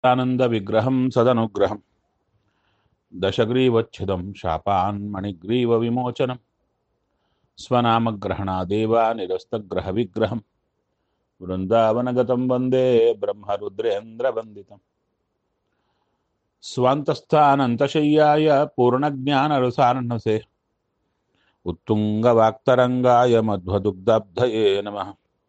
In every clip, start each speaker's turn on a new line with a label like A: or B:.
A: आनन्दविग्रहं सदनुग्रहं दशग्रीवच्छिदं शापान्मणिग्रीवविमोचनं स्वनामग्रहणादेव निरस्तग्रहविग्रहं वृन्दावनगतं वन्दे ब्रह्मरुद्रेन्द्रवन्दितम् स्वान्तस्थानन्तशय्याय पूर्णज्ञानरसार्णसे उत्तुङ्गवाक्तरङ्गाय मध्वदुग्धब्धये नमः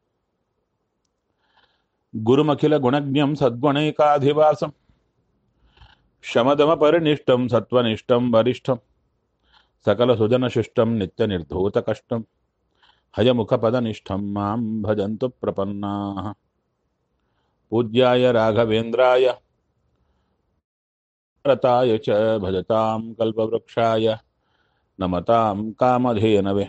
A: गुरुमखिलगुणज्ञं सद्गुणैकाधिवासं शमदमपरिनिष्टं सत्त्वनिष्ठं वरिष्ठं सकलसुजनशिष्टं नित्यनिर्धूतकष्टं हयमुखपदनिष्ठं मां भजन्तु प्रपन्नाः पूज्याय राघवेन्द्राय रताय च भजतां कल्पवृक्षाय नमतां कामधेनवे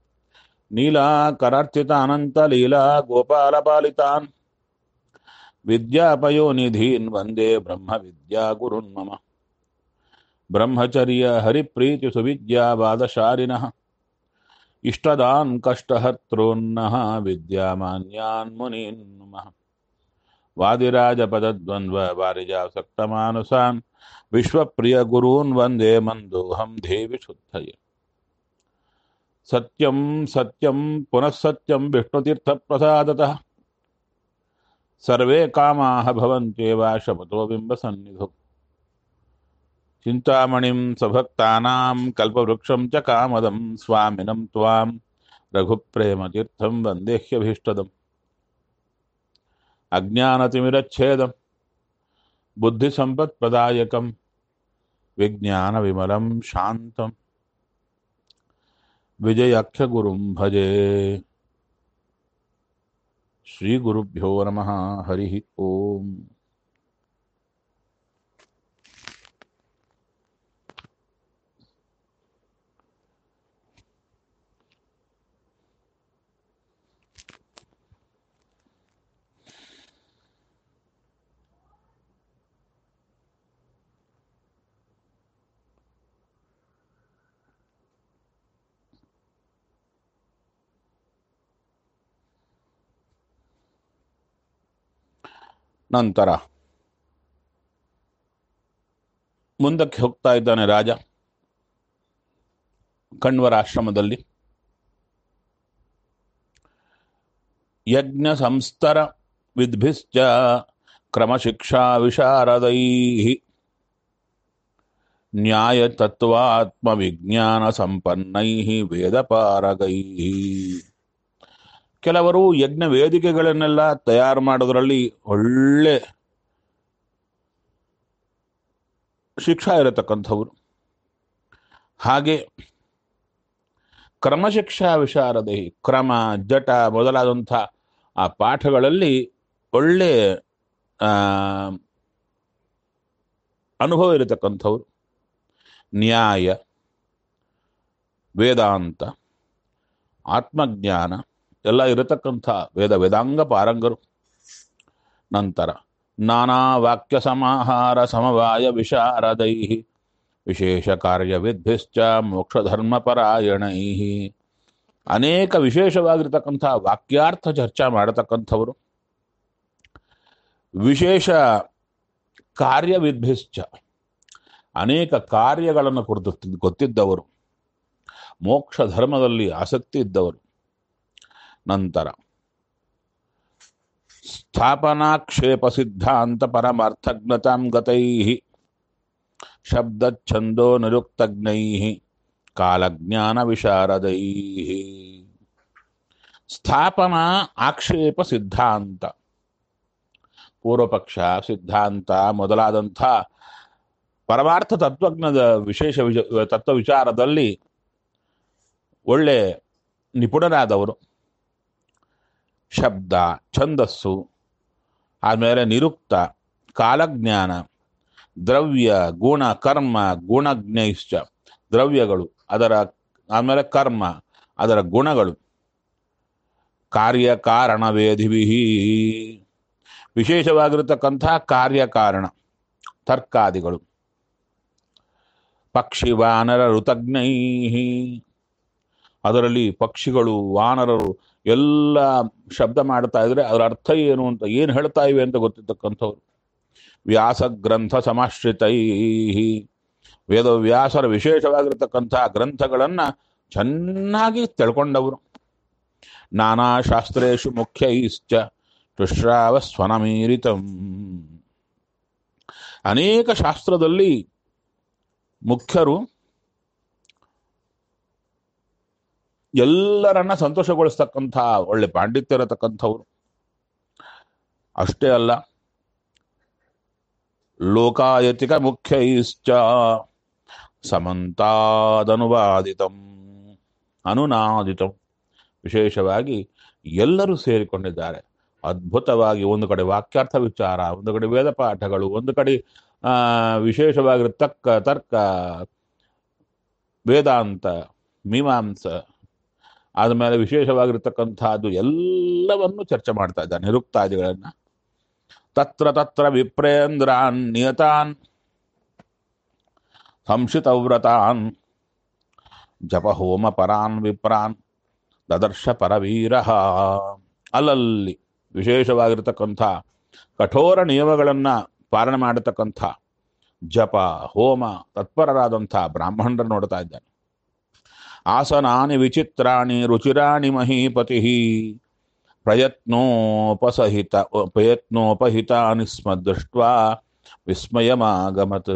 A: नीलाकरार्चितानन्तलीला गोपालपालितान् विद्यापयोनिधीन् वन्दे ब्रह्मविद्यागुरुन् मम ब्रह्मचर्य हरिप्रीतिसुविद्यावादशालिनः इष्टदान् कष्टहर्तॄन्नः विद्यामान्यान् मुनीन् नमः वादिराजपदद्वन्द्ववारिजासक्तमानुसान् विश्वप्रियगुरून् वन्दे मन्दोऽहं देवि शुद्धये सत्यं सत्यं पुनः सत्यं विष्णुतीर्थप्रसादतः सर्वे कामाः भवन्त्येव शपथो बिम्बसन्निधौ चिन्तामणिं सभक्तानां कल्पवृक्षं च कामदं स्वामिनं त्वां रघुप्रेमतीर्थं वन्देह्यभीष्टदम् अज्ञानतिमिरच्छेदं बुद्धिसम्पत्प्रदायकं विज्ञानविमलं शान्तं विजयाख्यगुरुं भजे श्रीगुरुभ्यो नमः हरिः ओम् ನಂತರ ಮುಂದಕ್ಕೆ ಹೋಗ್ತಾ ಇದ್ದಾನೆ ರಾಜ ಕಣ್ವರ ಆಶ್ರಮದಲ್ಲಿ ಯಜ್ಞ ಸಂಸ್ತರ ವಿದ್ಭಿಶ್ಚ ಕ್ರಮಶಿಕ್ಷಾ ವಿಶಾರದೈ ನ್ಯಾಯ ತತ್ವಾತ್ಮ ವಿಜ್ಞಾನ ಸಂಪನ್ನೈ ವೇದಪಾರಗೈ ಕೆಲವರು ಯಜ್ಞ ವೇದಿಕೆಗಳನ್ನೆಲ್ಲ ತಯಾರು ಮಾಡೋದ್ರಲ್ಲಿ ಒಳ್ಳೆ ಶಿಕ್ಷಾ ಇರತಕ್ಕಂಥವ್ರು ಹಾಗೆ ಕ್ರಮಶಿಕ್ಷಾ ವಿಶಾರದೆ ಕ್ರಮ ಜಟ ಮೊದಲಾದಂಥ ಆ ಪಾಠಗಳಲ್ಲಿ ಒಳ್ಳೆ ಆ, ಅನುಭವ ಇರತಕ್ಕಂಥವ್ರು ನ್ಯಾಯ ವೇದಾಂತ ಆತ್ಮಜ್ಞಾನ ಎಲ್ಲ ಇರತಕ್ಕಂಥ ವೇದ ವೇದಾಂಗ ಪಾರಂಗರು ನಂತರ ನಾನಾ ವಾಕ್ಯ ಸಮಾಹಾರ ಸಮವಾಯ ವಿಶಾರದೈ ವಿಶೇಷ ಕಾರ್ಯ ವಿದ್ಭಿಶ್ಚ ಮೋಕ್ಷ ಧರ್ಮ ಪರಾಯಣೈ ಅನೇಕ ವಿಶೇಷವಾಗಿರ್ತಕ್ಕಂಥ ವಾಕ್ಯಾರ್ಥ ಚರ್ಚಾ ಮಾಡತಕ್ಕಂಥವರು ವಿಶೇಷ ಕಾರ್ಯವಿದ್ಭಿಶ್ಚ ಅನೇಕ ಕಾರ್ಯಗಳನ್ನು ಕುರಿತು ಗೊತ್ತಿದ್ದವರು ಮೋಕ್ಷ ಧರ್ಮದಲ್ಲಿ ಆಸಕ್ತಿ ಇದ್ದವರು ನಂತರ ಸ್ಥಾಪನಾಕ್ಷೇಪ ಸಿದ್ಧಾಂತ ಪರಮಾರ್ಥಜ್ಞತಾಂ ಗತೈ ಶಬ್ದಚ್ಛಂದೋ ನಿರುಕ್ತಜ್ಞೈ ಕಾಲಜ್ಞಾನ ವಿಶಾರದೈ ಸ್ಥಾಪನಾ ಆಕ್ಷೇಪ ಸಿದ್ಧಾಂತ ಪೂರ್ವಪಕ್ಷ ಸಿದ್ಧಾಂತ ಮೊದಲಾದಂಥ ಪರಮಾರ್ಥ ತತ್ವಜ್ಞದ ವಿಶೇಷ ವಿಜ ತತ್ವ ವಿಚಾರದಲ್ಲಿ ಒಳ್ಳೆ ನಿಪುಣರಾದವರು ಶಬ್ದ ಛಂದಸ್ಸು ಆಮೇಲೆ ನಿರುಕ್ತ ಕಾಲಜ್ಞಾನ ದ್ರವ್ಯ ಗುಣ ಕರ್ಮ ಗುಣಜ್ಞೈಶ್ಚ ದ್ರವ್ಯಗಳು ಅದರ ಆಮೇಲೆ ಕರ್ಮ ಅದರ ಗುಣಗಳು ಕಾರ್ಯಕಾರಣ ವೇದಿಭಿ ವಿಶೇಷವಾಗಿರತಕ್ಕಂಥ ಕಾರ್ಯಕಾರಣ ತರ್ಕಾದಿಗಳು ಪಕ್ಷಿ ವಾನರ ಋತಜ್ಞೈ ಅದರಲ್ಲಿ ಪಕ್ಷಿಗಳು ವಾನರರು ಎಲ್ಲ ಶಬ್ದ ಮಾಡ್ತಾ ಇದ್ರೆ ಅದರ ಅರ್ಥ ಏನು ಅಂತ ಏನು ಹೇಳ್ತಾ ಇವೆ ಅಂತ ಗೊತ್ತಿರ್ತಕ್ಕಂಥವ್ರು ವ್ಯಾಸಗ್ರಂಥ ಸಮಾಶ್ರಿತೈ ವೇದವ್ಯಾಸರ ವಿಶೇಷವಾಗಿರತಕ್ಕಂಥ ಗ್ರಂಥಗಳನ್ನು ಚೆನ್ನಾಗಿ ತಿಳ್ಕೊಂಡವರು ನಾನಾ ಶಾಸ್ತ್ರೇಶು ಮುಖ್ಯೈಶ್ಚ ಶುಶ್ರಾವ ಸ್ವನಮೀರಿತಂ ಅನೇಕ ಶಾಸ್ತ್ರದಲ್ಲಿ ಮುಖ್ಯರು ಎಲ್ಲರನ್ನ ಸಂತೋಷಗೊಳಿಸ್ತಕ್ಕಂಥ ಒಳ್ಳೆ ಪಾಂಡಿತ್ಯ ಇರತಕ್ಕಂಥವ್ರು ಅಷ್ಟೇ ಅಲ್ಲ ಲೋಕಾಯತಿಕ ಮುಖ್ಯೈಶ್ಚ ಸಮಂತಾದನುವಾದಿತಂ ಅನುನಾದಿತಂ ವಿಶೇಷವಾಗಿ ಎಲ್ಲರೂ ಸೇರಿಕೊಂಡಿದ್ದಾರೆ ಅದ್ಭುತವಾಗಿ ಒಂದು ಕಡೆ ವಾಕ್ಯಾರ್ಥ ವಿಚಾರ ಒಂದು ಕಡೆ ವೇದ ಪಾಠಗಳು ಒಂದು ಕಡೆ ಆ, ವಿಶೇಷವಾಗಿರೋ ತಕ್ಕ ತರ್ಕ ವೇದಾಂತ ಮೀಮಾಂಸ ಆದಮೇಲೆ ವಿಶೇಷವಾಗಿರ್ತಕ್ಕಂಥದ್ದು ಎಲ್ಲವನ್ನು ಚರ್ಚೆ ಮಾಡ್ತಾ ಇದ್ದಾನೆ ನಿರುಕ್ತಾದಿಗಳನ್ನ ತತ್ರ ತತ್ರ ವಿಪ್ರೇಂದ್ರಾನ್ ನಿಯತಾನ್ ಸಂಶಿತವ್ರತಾನ್ ಜಪ ಹೋಮ ಪರಾನ್ ವಿಪ್ರಾನ್ ದದರ್ಶ ಪರವೀರ ಅಲ್ಲಲ್ಲಿ ವಿಶೇಷವಾಗಿರ್ತಕ್ಕಂಥ ಕಠೋರ ನಿಯಮಗಳನ್ನು ಪಾಲನೆ ಮಾಡತಕ್ಕಂಥ ಜಪ ಹೋಮ ತತ್ಪರರಾದಂಥ ಬ್ರಾಹ್ಮಣರು ನೋಡ್ತಾ ಇದ್ದಾನೆ ಆಸನಾನಿ ವಿಚಿತ್ರಾಣಿ ರುಚಿರಾಣಿ ಮಹೀಪತಿ ಪ್ರಯತ್ನೋಪಸಹಿತ ಪ್ರಯತ್ನೋಪಹಿತಾನಿ ಸ್ಮ ದೃಷ್ಟ್ವಾ ವಿಸ್ಮಯಮಾಗಮತ್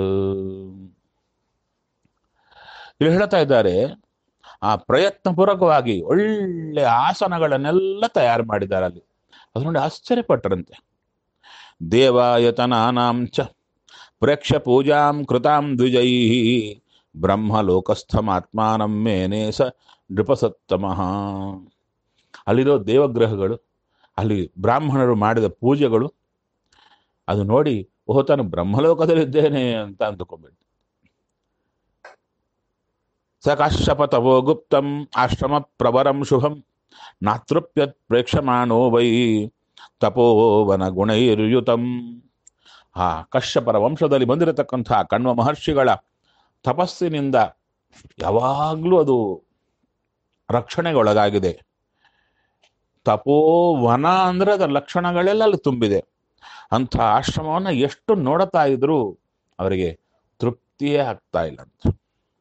A: ಇಲ್ಲಿ ಹೇಳ್ತಾ ಇದ್ದಾರೆ ಆ ಪ್ರಯತ್ನಪೂರ್ವಕವಾಗಿ ಒಳ್ಳೆ ಆಸನಗಳನ್ನೆಲ್ಲ ತಯಾರು ಮಾಡಿದ್ದಾರೆ ಅಲ್ಲಿ ಅದು ನೋಡಿ ಆಶ್ಚರ್ಯಪಟ್ಟರಂತೆ ದೇವಾಯತನಾನಾಂ ಚ ಪ್ರೇಕ್ಷ ಪೂಜಾಂ ಕೃತಾಂ ದ್ವಿಜೈ ಬ್ರಹ್ಮಲೋಕಸ್ಥಮಾತ್ಮಾನಂ ಮೇನೆ ಸ ನೃಪಸತ್ತಮಃ ಅಲ್ಲಿರೋ ದೇವಗ್ರಹಗಳು ಅಲ್ಲಿ ಬ್ರಾಹ್ಮಣರು ಮಾಡಿದ ಪೂಜೆಗಳು ಅದು ನೋಡಿ ಓಹೋ ತಾನು ಬ್ರಹ್ಮಲೋಕದಲ್ಲಿದ್ದೇನೆ ಅಂತ ಅಂದುಕೊಂಡ್ಬಿಟ್ಟು ಸ ಕಾಶ್ಯಪತವೋ ಗುಪ್ತಂ ಆಶ್ರಮ ಪ್ರವರಂ ಶುಭಂ ನಾತೃಪ್ಯತ್ ಪ್ರೇಕ್ಷಮಾಣೋ ವೈ ತಪೋವನ ಗುಣೈರ್ಯುತಂ ಆ ಕಶ್ಯಪರ ವಂಶದಲ್ಲಿ ಬಂದಿರತಕ್ಕಂಥ ಕಣ್ವ ಮಹರ್ಷಿಗಳ ತಪಸ್ಸಿನಿಂದ ಯಾವಾಗಲೂ ಅದು ರಕ್ಷಣೆಗೊಳಗಾಗಿದೆ ತಪೋವನ ಅಂದ್ರೆ ಅದರ ಲಕ್ಷಣಗಳೆಲ್ಲ ಅಲ್ಲಿ ತುಂಬಿದೆ ಅಂಥ ಆಶ್ರಮವನ್ನು ಎಷ್ಟು ನೋಡುತ್ತಾ ಇದ್ರೂ ಅವರಿಗೆ ತೃಪ್ತಿಯೇ ಆಗ್ತಾ ಇಲ್ಲ ಅಂತ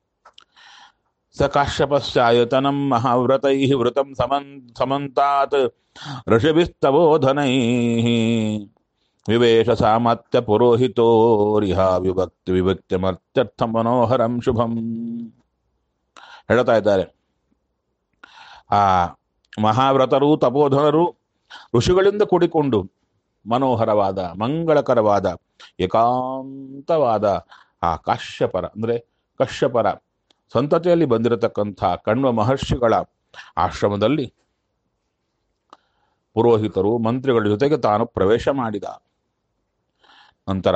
A: ಸ ಕಾಶ್ಯಪಶ್ಚಾಯತನಂ ಮಹಾವ್ರತೈ ವೃತಂ ಸಮನ್ ಸಮಂತಾತ್ ಋಷಭಿಸ್ತವೋಧನೈ ವಿವೇಶ ಸಾಮರ್ಥ್ಯ ಪುರೋಹಿತೋರಿಹ ವಿಭಕ್ತಿ ವಿಭಕ್ತಿಮರ್ಥ್ಯರ್ಥ ಮನೋಹರಂ ಶುಭಂ ಹೇಳ್ತಾ ಇದ್ದಾರೆ ಆ ಮಹಾವ್ರತರು ತಪೋಧನರು ಋಷಿಗಳಿಂದ ಕೂಡಿಕೊಂಡು ಮನೋಹರವಾದ ಮಂಗಳಕರವಾದ ಏಕಾಂತವಾದ ಆ ಕಾಶ್ಯಪರ ಅಂದ್ರೆ ಕಶ್ಯಪರ ಸಂತತಿಯಲ್ಲಿ ಬಂದಿರತಕ್ಕಂಥ ಕಣ್ವ ಮಹರ್ಷಿಗಳ ಆಶ್ರಮದಲ್ಲಿ ಪುರೋಹಿತರು ಮಂತ್ರಿಗಳ ಜೊತೆಗೆ ತಾನು ಪ್ರವೇಶ ಮಾಡಿದ ನಂತರ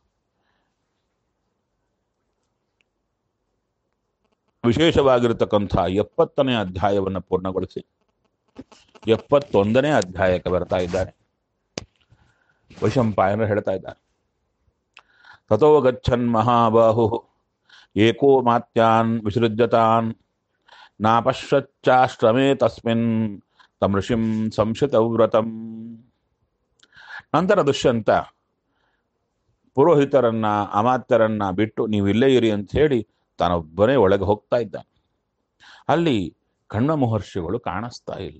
A: ವಿಶೇಷವಾಗಿರತಕ್ಕಂಥ ಎಪ್ಪತ್ತನೇ ಅಧ್ಯಾಯವನ್ನು ಪೂರ್ಣಗೊಳಿಸಿ ಎಪ್ಪತ್ತೊಂದನೇ ಅಧ್ಯಾಯಕ್ಕೆ ಬರ್ತಾ ಇದ್ದಾರೆ ವೈಶಂಪಾಯನರು ಹೇಳ್ತಾ ಇದ್ದಾರೆ ತಥೋ ಗಚ್ಚನ್ ಮಹಾಬಾಹು ಏಕೋ ಮಾತ್ಯಾನ್ ವಿಸೃಜ್ಯತಾನ್ ನಾಪಶ್ಯಚ್ಚಾಶ್ರಮೇ ತಸ್ಮಿನ್ ತಂ ಋಷಿಂ ಸಂಶಿತವ್ರತಂ ನಂತರ ದುಷ್ಯಂತ ಪುರೋಹಿತರನ್ನ ಅಮಾತ್ಯರನ್ನ ಬಿಟ್ಟು ನೀವು ಇಲ್ಲೇ ಇರಿ ಅಂತ ಹೇಳಿ ತಾನೊಬ್ಬನೇ ಒಳಗೆ ಹೋಗ್ತಾ ಇದ್ದ ಅಲ್ಲಿ ಕಣ್ವ ಮಹರ್ಷಿಗಳು ಕಾಣಿಸ್ತಾ ಇಲ್ಲ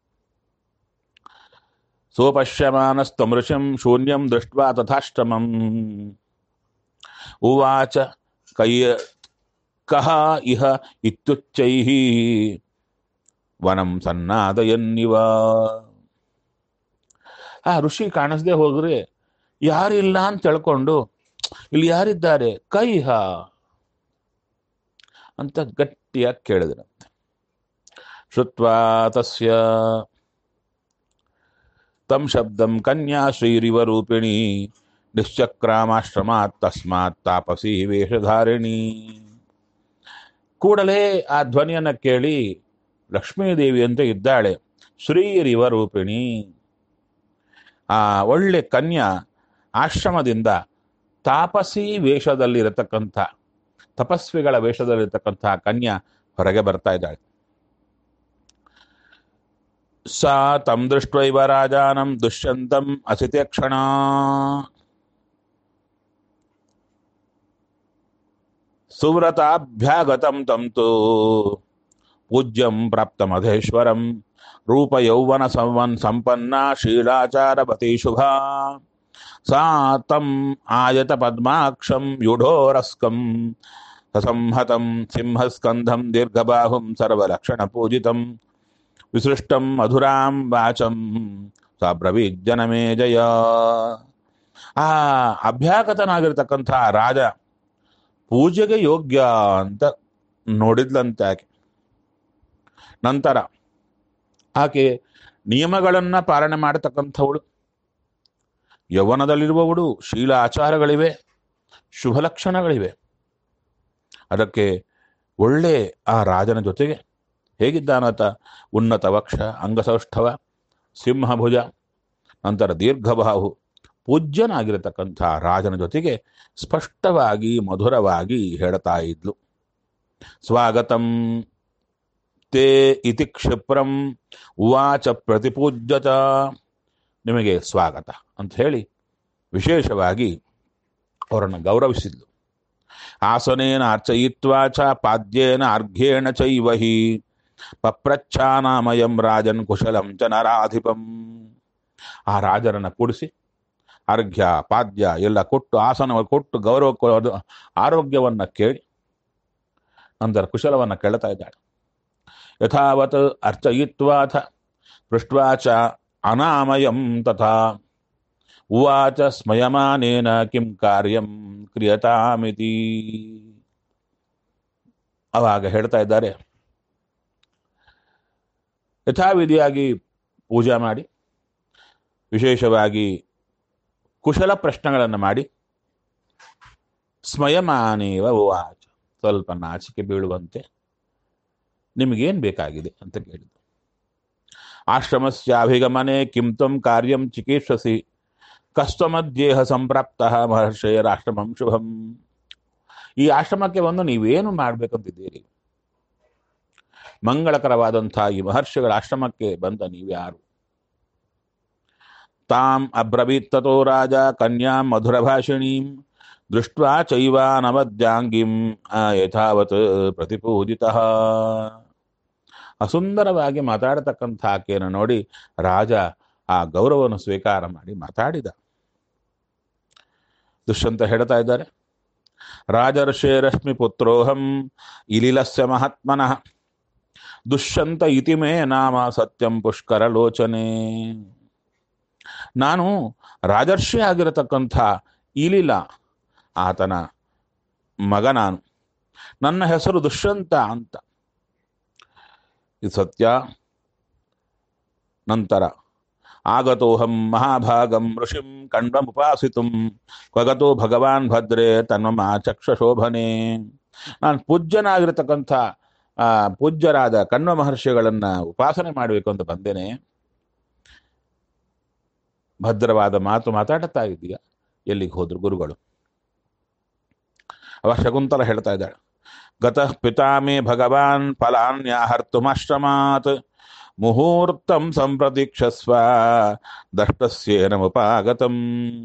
A: ಸೋಪಶ್ಯಮಾನಸ್ತಂ ಋಷಿಂ ಶೂನ್ಯಂ ದೃಷ್ಟ್ವಾ ತಥಾಶ್ರಮಂ ಉವಾಚ ಕಯ್ಯ ಕಹ ಇಹ ಇತ್ಯುಚ್ಚೈಃ ವನಂ ಸನ್ನಾದಯನ್ನಿವ ಆ ಋಷಿ ಕಾಣಿಸ್ದೆ ಹೋಗ್ರೆ ಯಾರಿಲ್ಲ ಅಂತ ತಿಳ್ಕೊಂಡು ಇಲ್ಲಿ ಯಾರಿದ್ದಾರೆ ಕೈಹ ಅಂತ ಗಟ್ಟಿಯಾಗಿ ಕೇಳಿದ್ರಂತೆ ಶ್ರುತ್ವಾ ತಸ್ಯ ತಂ ಶಬ್ದಂ ಕನ್ಯಾ ಶ್ರೀರಿವ ರೂಪಿಣಿ ನಿಶ್ಚಕ್ರಾಮಾಶ್ರಮಾತ್ ತಸ್ಮಾತ್ ತಾಪಸಿ ವೇಷಧಾರಿಣಿ ಕೂಡಲೇ ಆ ಧ್ವನಿಯನ್ನ ಕೇಳಿ ಲಕ್ಷ್ಮೀದೇವಿ ಅಂತ ಇದ್ದಾಳೆ ಶ್ರೀರಿವ ರೂಪಿಣಿ ಆ ಒಳ್ಳೆ ಕನ್ಯಾ ಆಶ್ರಮದಿಂದ ತಾಪಸಿ ವೇಷದಲ್ಲಿರತಕ್ಕಂಥ ತಪಸ್ವಿಗಳ ವೇಷದಲ್ಲಿರತಕ್ಕಂಥ ಕನ್ಯಾ ಹೊರಗೆ ಬರ್ತಾ ಇದ್ದಾಳೆ ಸಾ ತಂ ದೃಷ್ಟೈವ ರಾಜಾನಂ ದುಷ್ಯಂತಂ ಅಸಿತೆ ಕ್ಷಣ ಸುವ್ರತಾಭ್ಯಾಗತಂ ತಂತು ಪೂಜ್ಯಂ ಪ್ರಾಪ್ತಮಧೇಶ್ವರಂ ರೂಪಯೌವನ ಸಂವನ್ ಸಂಪನ್ನ ಶೀಲಾಚಾರವತಿ ಶುಭಾ ಸಾ ತಂ ಆಯತ ಪದ್ಮಾಕ್ಷಂ ಯುಢೋರಸ್ಕಂ ಸಸಂಹತಂ ಸಿಂಹಸ್ಕಂಧಂ ದೀರ್ಘಬಾಹುಂ ಸರ್ವಲಕ್ಷಣ ಪೂಜಿತಂ ವಿಸೃಷ್ಟಂ ಮಧುರಾಂ ವಾಚಂ ಸಾಬ್ರವೀಜ್ಜನಮೇ ಜಯ ಆ ಅಭ್ಯಾಗತನಾಗಿರ್ತಕ್ಕಂಥ ರಾಜ ಪೂಜೆಗೆ ಯೋಗ್ಯ ಅಂತ ನೋಡಿದ್ಲಂತೆ ಆಕೆ ನಂತರ ಆಕೆ ನಿಯಮಗಳನ್ನ ಪಾಲನೆ ಮಾಡತಕ್ಕಂಥವಳು ಯೌವನದಲ್ಲಿರುವವಳು ಶೀಲ ಆಚಾರಗಳಿವೆ ಶುಭ ಲಕ್ಷಣಗಳಿವೆ ಅದಕ್ಕೆ ಒಳ್ಳೆ ಆ ರಾಜನ ಜೊತೆಗೆ ಹೇಗಿದ್ದಾನತ ಉನ್ನತ ವಕ್ಷ ಅಂಗಸೌಷ್ಠವ ಸಿಂಹಭುಜ ನಂತರ ದೀರ್ಘಬಾಹು ಪೂಜ್ಯನಾಗಿರತಕ್ಕಂಥ ರಾಜನ ಜೊತೆಗೆ ಸ್ಪಷ್ಟವಾಗಿ ಮಧುರವಾಗಿ ಹೇಳ್ತಾ ಇದ್ಲು ಸ್ವಾಗತಂ ತೇ ಇತಿ ಕ್ಷಿಪ್ರಂ ಉವಾಚ ಪ್ರತಿಪೂಜ್ಯತ ನಿಮಗೆ ಸ್ವಾಗತ ಅಂತ ಹೇಳಿ ವಿಶೇಷವಾಗಿ ಅವರನ್ನು ಗೌರವಿಸಿದ್ಲು ಆಸನೇನ ಅರ್ಚಯಿತ್ವಾ ಚ ಪಾದ್ಯೇನ ಅರ್ಘ್ಯೇಣ ಚೈವ ಹಿ ಪಪ್ರಚ್ಛಾನಾಮಯಂ ರಾಜನ್ ಕುಶಲಂ ಚ ನರಾಧಿಪಂ ಆ ರಾಜರನ್ನ ಕೂಡಿಸಿ ಅರ್ಘ್ಯ ಪಾದ್ಯ ಎಲ್ಲ ಕೊಟ್ಟು ಆಸನ ಕೊಟ್ಟು ಗೌರವ ಕೊಡೋದು ಆರೋಗ್ಯವನ್ನ ಕೇಳಿ ನಂತರ ಕುಶಲವನ್ನ ಕೇಳ್ತಾ ಇದ್ದಾಳೆ ಯಥಾವತ್ ಅರ್ಚಯಿತ್ವಾಥ ಪೃಷ್ಟ್ವಾ ಚ ಅನಾಮಯಂ ತಥಾ ಉವಾಚ ಸ್ಮಯಮಾನೇನ ಕಿಂ ಕಾರ್ಯಂ ಕ್ರಿಯತಾಮಿತಿ ಅವಾಗ ಹೇಳ್ತಾ ಇದ್ದಾರೆ ಯಥಾವಿಧಿಯಾಗಿ ಪೂಜೆ ಮಾಡಿ ವಿಶೇಷವಾಗಿ ಕುಶಲ ಪ್ರಶ್ನೆಗಳನ್ನು ಮಾಡಿ ಸ್ಮಯಮಾನೇವ ಉವಾಚ ಸ್ವಲ್ಪ ನಾಚಿಕೆ ಬೀಳುವಂತೆ ನಿಮಗೇನು ಬೇಕಾಗಿದೆ ಅಂತ ಕೇಳಿದ್ರು ಆಶ್ರಮಸ್ಯಾಭಿಗಮನೆ ಕಿಂ ತ್ವಂ ಕಾರ್ಯಂ ಚಿಕೀರ್ಷಸಿ ಕಸ್ತಮಧ್ಯೇಹ ಸಂಪ್ರಾಪ್ತ ಮಹರ್ಷಯರಾಶ್ರಮಂ ಶುಭಂ ಈ ಆಶ್ರಮಕ್ಕೆ ಬಂದು ನೀವೇನು ಮಾಡ್ಬೇಕಂತಿದ್ದೀರಿ ಮಂಗಳಕರವಾದಂಥ ಈ ಮಹರ್ಷಿಗಳ ಆಶ್ರಮಕ್ಕೆ ಬಂದ ನೀವ್ಯಾರು ತಾಂ ಅಬ್ರವೀತ್ತತೋ ರಾಜ ಕನ್ಯಾಂ ಮಧುರಭಾಷಿಣೀಂ ದೃಷ್ಟ್ವಾ ಚೈವಾನವದ್ಯಾಂಗಿಂ ಆ ಯಥಾವತ್ ಪ್ರತಿಪೂಜಿತಃ ಅಸುಂದರವಾಗಿ ಮಾತಾಡತಕ್ಕಂಥ ಆಕೆಯನ್ನು ನೋಡಿ ರಾಜ ಆ ಗೌರವವನ್ನು ಸ್ವೀಕಾರ ಮಾಡಿ ಮಾತಾಡಿದ ದುಷ್ಯಂತ ಹೇಳ್ತಾ ಇದ್ದಾರೆ ರಾಜರ್ಷೇ ರಶ್ಮಿ ಪುತ್ರೋಹಂ ಇಲಿಲಸ್ಯ ಮಹಾತ್ಮನಃ ದುಷ್ಯಂತ ಇತಿ ಮೇ ನಾಮ ಸತ್ಯಂ ಪುಷ್ಕರ ಲೋಚನೆ ನಾನು ರಾಜರ್ಷಿ ಆಗಿರತಕ್ಕಂಥ ಇಲಿಲ ಆತನ ಮಗ ನಾನು ನನ್ನ ಹೆಸರು ದುಷ್ಯಂತ ಅಂತ ಇದು ಸತ್ಯ ನಂತರ ಆಗತೋಹಂ ಮಹಾಭಾಗಂ ಋಷಿಂ ಕಂಡಮುಪಾಸಿತುಂ ಕ್ವಗತೋ ಭಗವಾನ್ ಭದ್ರೇ ತನ್ಮಮ ಚಕ್ಷಶೋಭನೆ ನಾನು ಪೂಜ್ಯನಾಗಿರತಕ್ಕಂಥ ಆ ಪೂಜ್ಯರಾದ ಕಣ್ವ ಮಹರ್ಷಿಗಳನ್ನ ಉಪಾಸನೆ ಮಾಡಬೇಕು ಅಂತ ಬಂದೇನೆ ಭದ್ರವಾದ ಮಾತು ಮಾತಾಡುತ್ತಾ ಇದೀಯ ಎಲ್ಲಿಗೆ ಹೋದ್ರು ಗುರುಗಳು ಅವ ಶಕುಂತಲ ಹೇಳ್ತಾ ಇದ್ದಾಳೆ ಗತಃ ಪಿತಾಮೇ ಭಗವಾನ್ ಫಲಾನ್ಯಾಹರ್ತುಮಾಶ್ರಮಾತ್ ಮುಹೂರ್ತಂ ಸಂಪ್ರತೀಕ್ಷಸ್ವ ದಷ್ಟಸ್ಯೇನಮುಪಾಗತಂ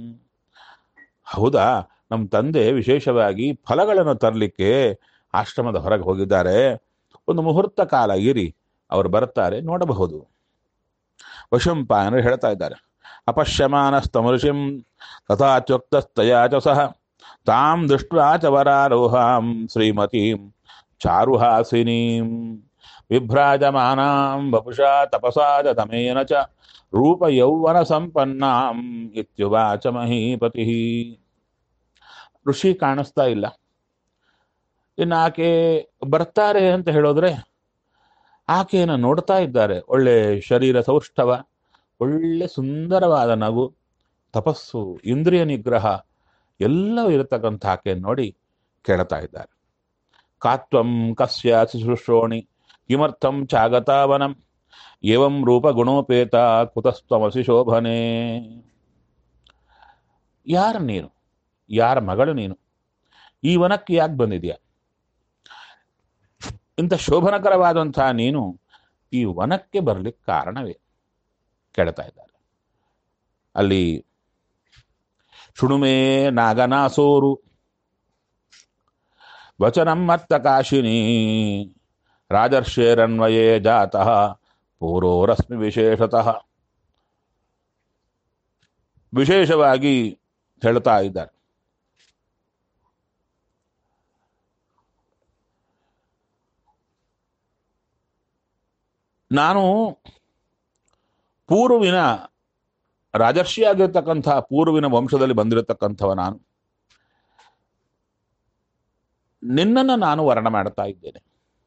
A: ಹೌದಾ ನಮ್ಮ ತಂದೆ ವಿಶೇಷವಾಗಿ ಫಲಗಳನ್ನು ತರಲಿಕ್ಕೆ ಆಶ್ರಮದ ಹೊರಗೆ ಹೋಗಿದ್ದಾರೆ ಒಂದು ಮುಹೂರ್ತ ಕಾಲ ಇರಿ ಅವರು ಬರ್ತಾರೆ ನೋಡಬಹುದು ವಶಂಪಾಯನರು ಹೇಳ್ತಾ ಇದ್ದಾರೆ ಅಪಶ್ಯಮಾನಸ್ತಮಋಷಿಂ ತಥಾಚ್ಯುಕ್ತಸ್ತಯಾ ಚ ಸಹ ತಾಂ ದೃಷ್ಟ್ವಾ ಚ ವರಾರೋಹಾಂ ಶ್ರೀಮತೀಂ ಚಾರುಹಾಸಿನೀಂ ವಿಭ್ರಾಜಮಾನಾಂ ವಪುಷಾ ತಪಸಾ ಚ ತಮೇನ ಚ ರೂಪ ಯೌವನ ಸಂಪನ್ನಾಂ ಇತ್ಯುವಾಚ ಮಹೀಪತಿ ಋಷಿ ಕಾಣಿಸ್ತಾ ಇಲ್ಲ ಇನ್ನು ಆಕೆ ಬರ್ತಾರೆ ಅಂತ ಹೇಳಿದ್ರೆ ಆಕೆಯನ್ನು ನೋಡ್ತಾ ಇದ್ದಾರೆ ಒಳ್ಳೆ ಶರೀರ ಸೌಷ್ಠವ ಒಳ್ಳೆ ಸುಂದರವಾದ ನಗು ತಪಸ್ಸು ಇಂದ್ರಿಯ ನಿಗ್ರಹ ಎಲ್ಲವೂ ಇರತಕ್ಕಂಥ ಆಕೆಯನ್ನು ನೋಡಿ ಕೇಳ್ತಾ ಇದ್ದಾರೆ ಕಾತ್ವಂ ಕಸ್ಯ ಶುಶ್ರೋಣಿ ಕಿಮರ್ಥಂ ಚಾಗತಾವನಂ ಏವಂ ರೂಪ ಗುಣೋಪೇತ ಕುತಸ್ತ್ವಮಸಿ ಶೋಭನೆ ಯಾರ ನೀನು ಯಾರ ಮಗಳು ನೀನು ಈ ವನಕ್ಕೆ ಯಾಕೆ ಬಂದಿದ್ಯಾ ಇಂಥ ಶೋಭನಕರವಾದಂತಹ ನೀನು ಈ ವನಕ್ಕೆ ಬರ್ಲಿಕ್ಕೆ ಕಾರಣವೇ ಕೇಳ್ತಾ ಇದ್ದಾರೆ ಅಲ್ಲಿ ಶುಣುಮೇ ನಾಗನಾಸೋರು ವಚನಂ ಮತ್ತ ಕಾಶಿನಿ ರಾಜರ್ಷೇರನ್ವಯೇ ಜಾತಃ ಪೂರ್ವರಶ್ಮಿ ವಿಶೇಷತಃ ವಿಶೇಷವಾಗಿ ಹೇಳ್ತಾ ಇದ್ದಾರೆ ನಾನು ಪೂರ್ವಿನ ರಾಜರ್ಷಿಯಾಗಿರ್ತಕ್ಕಂಥ ಪೂರ್ವಿನ ವಂಶದಲ್ಲಿ ಬಂದಿರತಕ್ಕಂಥವ ನಾನು ನಿನ್ನನ್ನು ನಾನು ವರ್ಣ ಮಾಡ್ತಾ ಇದ್ದೇನೆ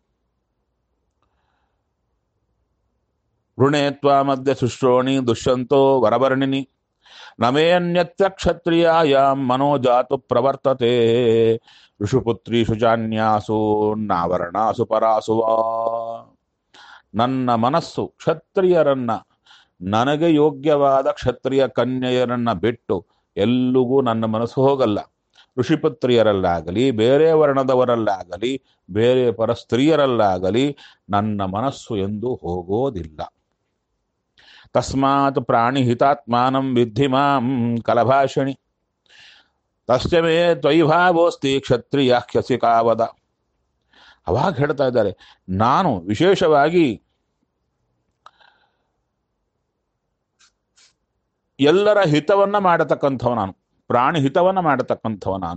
A: ಋಣೇ ತ್ವಾ ಮಧ್ಯ ಶುಶ್ರೋಣಿ ದುಷ್ಯಂತೋ ವರವರ್ಣಿನಿ ನಮೇ ಅನ್ಯತ್ರ ಕ್ಷತ್ರಿಯಾಯಾಂ ಮನೋಜಾತು ಪ್ರವರ್ತತೆ ಋಷುಪುತ್ರೀಷು ಚಾನ್ಯಾಸು ನಾವರಣಾಸು ಪರಾಸು ವಾ ನನ್ನ ಮನಸ್ಸು ಕ್ಷತ್ರಿಯರನ್ನ ನನಗೆ ಯೋಗ್ಯವಾದ ಕ್ಷತ್ರಿಯ ಕನ್ಯೆಯರನ್ನ ಬಿಟ್ಟು ಎಲ್ಲಿಗೂ ನನ್ನ ಮನಸ್ಸು ಹೋಗಲ್ಲ ಋಷಿಪುತ್ರಿಯರಲ್ಲಾಗಲಿ ಬೇರೆ ವರ್ಣದವರಲ್ಲಾಗಲಿ ಬೇರೆ ಪರ ಸ್ತ್ರೀಯರಲ್ಲಾಗಲಿ ನನ್ನ ಮನಸ್ಸು ಎಂದು ಹೋಗೋದಿಲ್ಲ ತಸ್ಮಾತ್ ಪ್ರಾಣಿ ಹಿತಾತ್ಮಾನಂ ವಿದ್ಧಿ ಮಾಂ ಕಲಭಾಷಣಿ ತಸ್ಯ ಮೇ ತ್ವೈಭಾವೋಸ್ತಿ ಕ್ಷತ್ರಿಯಾಖ್ಯಸಿ ಕಾವದ ಅವಾಗ ಹೇಳ್ತಾ ಇದ್ದಾರೆ ನಾನು ವಿಶೇಷವಾಗಿ ಎಲ್ಲರ ಹಿತವನ್ನ ಮಾಡತಕ್ಕಂಥವ ನಾನು ಪ್ರಾಣಿ ಹಿತವನ್ನ ಮಾಡತಕ್ಕಂಥವ ನಾನು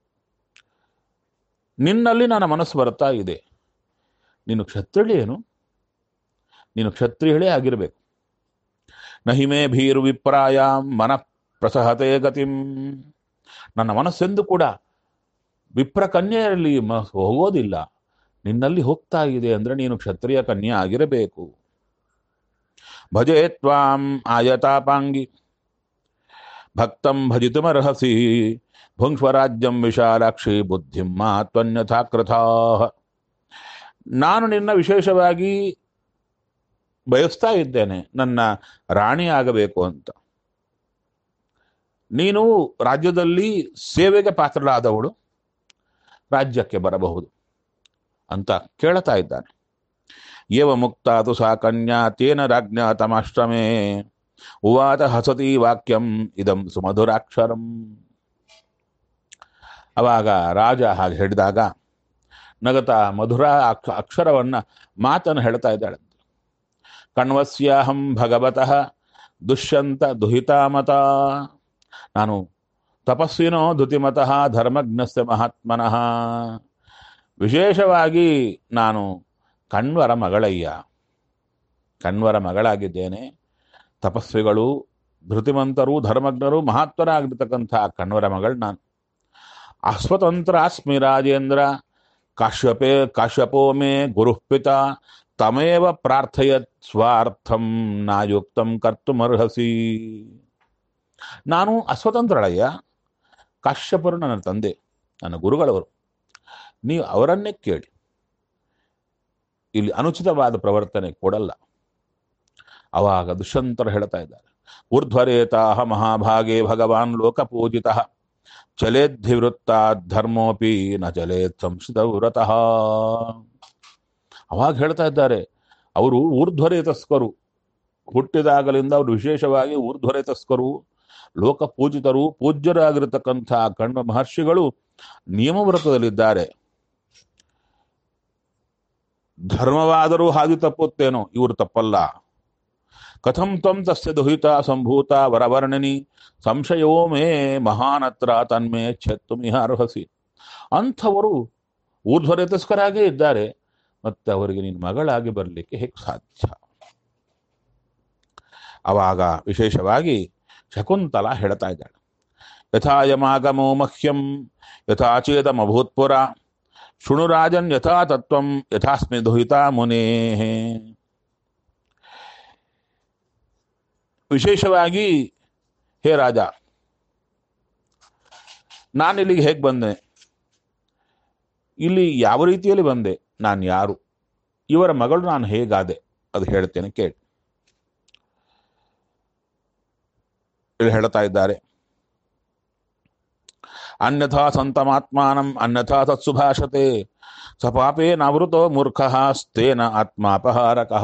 A: ನಿನ್ನಲ್ಲಿ ನನ್ನ ಮನಸ್ಸು ಬರ್ತಾ ಇದೆ ನೀನು ಕ್ಷತ್ರಿಯೇನು ನೀನು ಕ್ಷತ್ರಿಯಳೇ ಆಗಿರಬೇಕು ನಹಿಮೇ ಭೀರು ವಿಪ್ರಾಯ ಮನ ಪ್ರಸಹತೆ ಗತಿಂ ನನ್ನ ಮನಸ್ಸೆಂದು ಕೂಡ ವಿಪ್ರ ಕನ್ಯೆಯಲ್ಲಿ ಮನಸ್ಸು ಹೋಗೋದಿಲ್ಲ ನಿನ್ನಲ್ಲಿ ಹೋಗ್ತಾ ಇದೆ ಅಂದ್ರೆ ನೀನು ಕ್ಷತ್ರಿಯ ಕನ್ಯೆ ಆಗಿರಬೇಕು ಭಜೆ ತ್ವಾಂ ಆಯತಾಪಾಂಗಿ ಭಕ್ತಂ ಭಜಿತುಮರ್ಹಸಿ ಭುಂಕ್ಷ್ವರಾಜ್ಯಂ ವಿಶಾಲಾಕ್ಷಿ ಬುದ್ಧಿಂ ಮಾತ್ವನ್ಯಥಾ ಕೃಥಾ ನಾನು ನಿನ್ನ ವಿಶೇಷವಾಗಿ ಬಯಸ್ತಾ ಇದ್ದೇನೆ ನನ್ನ ರಾಣಿ ಆಗಬೇಕು ಅಂತ ನೀನು ರಾಜ್ಯದಲ್ಲಿ ಸೇವೆಗೆ ಪಾತ್ರರಾದವಳು ರಾಜ್ಯಕ್ಕೆ ಬರಬಹುದು ಅಂತ ಕೇಳ್ತಾ ಇದ್ದಾನೆ ಏವ ಮುಕ್ತಾತು ಸಾ ಕನ್ಯಾ ತೇನ ರಾಜ್ಞಾ ತಮಾಶ್ರಮೇ ಉವಾತ ಹಸತಿ ವಾಕ್ಯಂ ಇದಂ ಸುಮಧುರಾಕ್ಷರಂ ಅವಾಗ ರಾಜ ಹಾಗೆ ಹೇಳಿದಾಗ ನಗತ ಮಧುರ ಅಕ್ಷ ಅಕ್ಷರವನ್ನ ಮಾತನ್ನು ಹೇಳ್ತಾ ಇದ್ದಾಳೆ ಕಣ್ವಸ್ಯಾಹಂ ಭಗವತಃ ದುಷ್ಯಂತ ದುಹಿತಾಮತ ನಾನು ತಪಸ್ವಿನೋ ಧುತಿಮತಃ ಧರ್ಮಜ್ಞಸ್ಯ ಮಹಾತ್ಮನಃ ವಿಶೇಷವಾಗಿ ನಾನು ಕಣ್ವರ ಮಗಳಯ್ಯ ಕಣ್ವರ ಮಗಳಾಗಿದ್ದೇನೆ ತಪಸ್ವಿಗಳು ಧೃತಿಮಂತರು ಧರ್ಮಜ್ಞರು ಮಹಾತ್ಮರಾಗಿರ್ತಕ್ಕಂಥ ಕಣ್ವರ ಮಗಳು ನಾನು ಅಸ್ವತಂತ್ರ ಅಸ್ಮಿ ರಾಜೇಂದ್ರ ಕಾಶ್ಯಪೇ ಕಾಶ್ಯಪೋ ಮೇ ಗುರುಪಿತ ತಮೇವ ಪ್ರಾರ್ಥಯತ್ ಸ್ವಾರ್ಥಂ ನಾಯುಕ್ತಂ ಕರ್ತುಮರ್ಹಸಿ ನಾನು ಅಸ್ವತಂತ್ರಳಯ್ಯ ಕಾಶ್ಯಪರು ನನ್ನ ತಂದೆ ನನ್ನ ಗುರುಗಳವರು ನೀವು ಅವರನ್ನೇ ಕೇಳಿ ಇಲ್ಲಿ ಅನುಚಿತವಾದ ಪ್ರವರ್ತನೆ ಕೊಡಲ್ಲ ಅವಾಗ ದುಷ್ಯಂತರು ಹೇಳ್ತಾ ಇದ್ದಾರೆ ಊರ್ಧ್ವರೇತಾಹ ಮಹಾಭಾಗೆ ಭಗವಾನ್ ಲೋಕಪೂಜಿತ ಚಲೇದ್ಧಿವೃತ್ತ ಧರ್ಮೋಪಿ ನ ಚಲೇತ್ ಸಂಸ್ಕೃತ ವ್ರತಃ ಅವಾಗ ಹೇಳ್ತಾ ಇದ್ದಾರೆ ಅವರು ಊರ್ಧ್ವರೇತಸ್ಕರು ಹುಟ್ಟಿದಾಗಲಿಂದ ಅವರು ವಿಶೇಷವಾಗಿ ಊರ್ಧ್ವರೇತಸ್ಕರು ಲೋಕಪೂಜಿತರು ಪೂಜ್ಯರಾಗಿರತಕ್ಕಂಥ ಕಣ್ವ ಮಹರ್ಷಿಗಳು ನಿಯಮವ್ರತದಲ್ಲಿದ್ದಾರೆ ಧರ್ಮವಾದರೂ ಹಾದಿ ತಪ್ಪುತ್ತೇನೋ ಇವರು ತಪ್ಪಲ್ಲ ಕಥಂ ತ್ವಂ ತಸ್ಯ ದುಹಿತ ಸಂಭೂತ ವರವರ್ಣಿನಿ ಸಂಶಯೋ ಮೇ ಮಹಾನತ್ರ ತನ್ಮೇ ಛೆತ್ತುಮಿಹ ಅರ್ಹಸಿ ಅಂಥವರು ಊರ್ಧ್ವರೇತಸ್ಕರಾಗೇ ಇದ್ದಾರೆ ಮತ್ತೆ ಅವರಿಗೆ ನಿನ್ನ ಮಗಳಾಗಿ ಬರಲಿಕ್ಕೆ ಹೇಗೆ ಸಾಧ್ಯ ಅವಾಗ ವಿಶೇಷವಾಗಿ ಶಕುಂತಲ ಹೇಳ್ತಾ ಇದ್ದಾಳೆ ಯಥಾಯಮಾಗಮೋ ಮಹ್ಯಂ ಯಥಾಚೇದಮಭೂತ್ಪುರ ಶೃಣುರಾಜನ್ ಯಥಾ ತತ್ವಂ ಯಥಾಸ್ಮಿ ದುಹಿತಾ ಮುನೇ ವಿಶೇಷವಾಗಿ ಹೇ ರಾಜ ನಾನು ಇಲ್ಲಿಗೆ ಹೇಗೆ ಬಂದೆ ಇಲ್ಲಿ ಯಾವ ರೀತಿಯಲ್ಲಿ ಬಂದೆ ನಾನು ಯಾರು ಇವರ ಮಗಳು ನಾನು ಹೇಗಾದೆ ಅದು ಹೇಳ್ತೇನೆ ಕೇಳಿ ಇಲ್ಲಿ ಹೇಳ್ತಾ ಇದ್ದಾರೆ ಅನ್ಯಥಾ ಸಂತಮಾತ್ಮಾನಂ ಅನ್ಯಥಾ ತತ್ಸುಭಾಷತೆ ಸಪಾಪೇ ನಾವೃತೋ ಮೂರ್ಖ ಸ್ಥೇನ ಆತ್ಮಾಪಹಾರಕಃ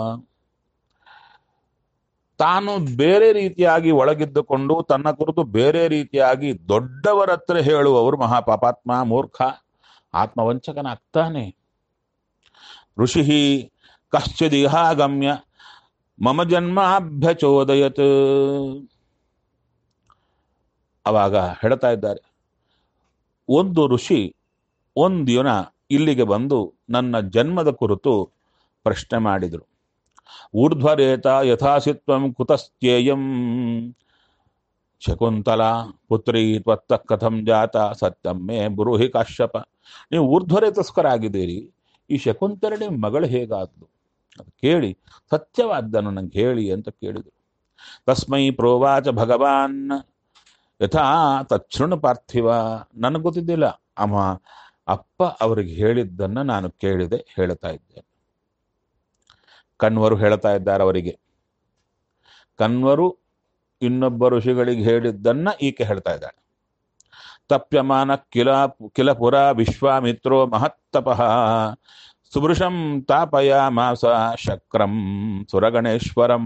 A: ತಾನು ಬೇರೆ ರೀತಿಯಾಗಿ ಒಳಗಿದ್ದುಕೊಂಡು ತನ್ನ ಕುರಿತು ಬೇರೆ ರೀತಿಯಾಗಿ ದೊಡ್ಡವರ ಹತ್ರ ಹೇಳುವವರು ಮಹಾಪಾಪಾತ್ಮ ಮೂರ್ಖ ಆತ್ಮವಂಚಕನಾಗ್ತಾನೆ ಋಷಿ ಕಶ್ಚಿದಿಹಾಗಮ್ಯ ಮಮ ಜನ್ಮಾಭ್ಯಚೋದಯತ್ ಅವಾಗ ಹೇಳ್ತಾ ಇದ್ದಾರೆ ಒಂದು ಋಷಿ ಒಂದು ದಿನ ಇಲ್ಲಿಗೆ ಬಂದು ನನ್ನ ಜನ್ಮದ ಕುರಿತು ಪ್ರಶ್ನೆ ಮಾಡಿದರು ಊರ್ಧ್ವರೇತ ಯಥಾಸಿತ್ವಂ ಕುತಸ್ಥ್ಯೇಯಂ ಶಕುಂತಲ ಪುತ್ರಿ ತ್ವತ್ತ ಕಥಂ ಜಾತ ಸತ್ಯಂ ಮೇ ಬ್ರೂಹಿ ಕಾಶ್ಯಪ ನೀವು ಊರ್ಧ್ವರೇತಸ್ಕರಾಗಿದ್ದೀರಿ ಈ ಶಕುಂತಲನೆ ಮಗಳು ಹೇಗಾದ್ಲು ಅದು ಕೇಳಿ ಸತ್ಯವಾದ್ದನ್ನು ನಂಗೆ ಹೇಳಿ ಅಂತ ಕೇಳಿದರು ತಸ್ಮೈ ಪ್ರೋವಾಚ ಭಗವಾನ್ ಯಥಾ ತಕ್ಷೃಣು ಪಾರ್ಥಿವ ನನಗೆ ಗೊತ್ತಿದ್ದಿಲ್ಲ ಅಮ್ಮ ಅಪ್ಪ ಅವರಿಗೆ ಹೇಳಿದ್ದನ್ನು ನಾನು ಕೇಳಿದೆ ಹೇಳ್ತಾ ಇದ್ದೇನೆ ಕಣ್ವರು ಹೇಳ್ತಾ ಇದ್ದಾರೆ ಅವರಿಗೆ ಕಣ್ವರು ಇನ್ನೊಬ್ಬ ಋಷಿಗಳಿಗೆ ಹೇಳಿದ್ದನ್ನ ಈಕೆ ಹೇಳ್ತಾ ಇದ್ದಾಳೆ ತಪ್ಯಮಾನ ಕಿಲ ಕಿಲ ಪುರ ವಿಶ್ವಾಮಿತ್ರೋ ಮಹತ್ತಪಃ ಸುಭೃಶಂ ತಾಪಯ ಮಾಸ ಶಕ್ರಂ ಸುರಗಣೇಶ್ವರಂ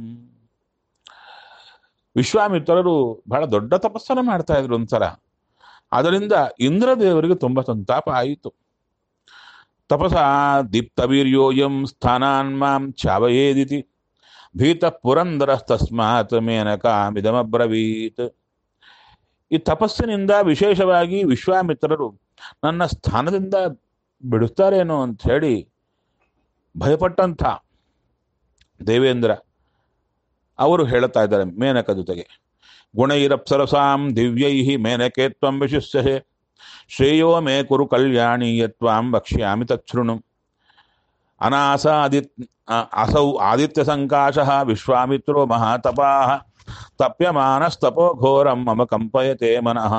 A: ವಿಶ್ವಾಮಿತ್ರರು ಬಹಳ ದೊಡ್ಡ ತಪಸ್ಸನ್ನು ಮಾಡ್ತಾ ಇದ್ರು ಒಂದ್ಸಲ ಅದರಿಂದ ಇಂದ್ರದೇವರಿಗೆ ತುಂಬಾ ಸಂತಾಪ ಆಯಿತು ತಪಸ ದೀಪ್ತವೀರ್ಯೋಯಂ ಸ್ಥಾನಾನ್ ಮಾಂ ಚಾವಯೇದಿತಿ ಭೀತ ಪುರಂದರ ತಸ್ಮಾತ್ ಮೇನಕಾಮಿದಮಬ್ರವೀತ್ ಈ ತಪಸ್ಸಿನಿಂದ ವಿಶೇಷವಾಗಿ ವಿಶ್ವಾಮಿತ್ರರು ನನ್ನ ಸ್ಥಾನದಿಂದ ಬಿಡುತ್ತಾರೇನೋ ಅಂತ ಹೇಳಿ ಭಯಪಟ್ಟಂಥ ದೇವೇಂದ್ರ ಅವರು ಹೇಳ್ತಾ ಇದ್ದಾರೆ ಮೇನಕ ಜೊತೆಗೆ ಗುಣೈರಪ್ಸರಸಾಂ ದಿವ್ಯೈ ಮೇನಕೆ ತ್ವಂ ವಿಶಿಷ್ಯಸೆ ಶ್ರೇಯೋ ಮೇ ಕುರು ಕಲ್ಯಾಣಿ ಯತ್ವಾಂ ವಕ್ಷ್ಯಾಮಿ ತಚ್ಛೃಣು ಅನಾಸ ಆದಿತ್ ಅಸೌ ಆದಿತ್ಯ ಸಂಕಾಶಃ ವಿಶ್ವಾಮಿತ್ರೋ ಮಹಾತಪಾಃ ತಪ್ಯಮಾನಸ್ತಪೋ ಘೋರಂ ಮಮ ಕಂಪಯತೆ ಮನಃ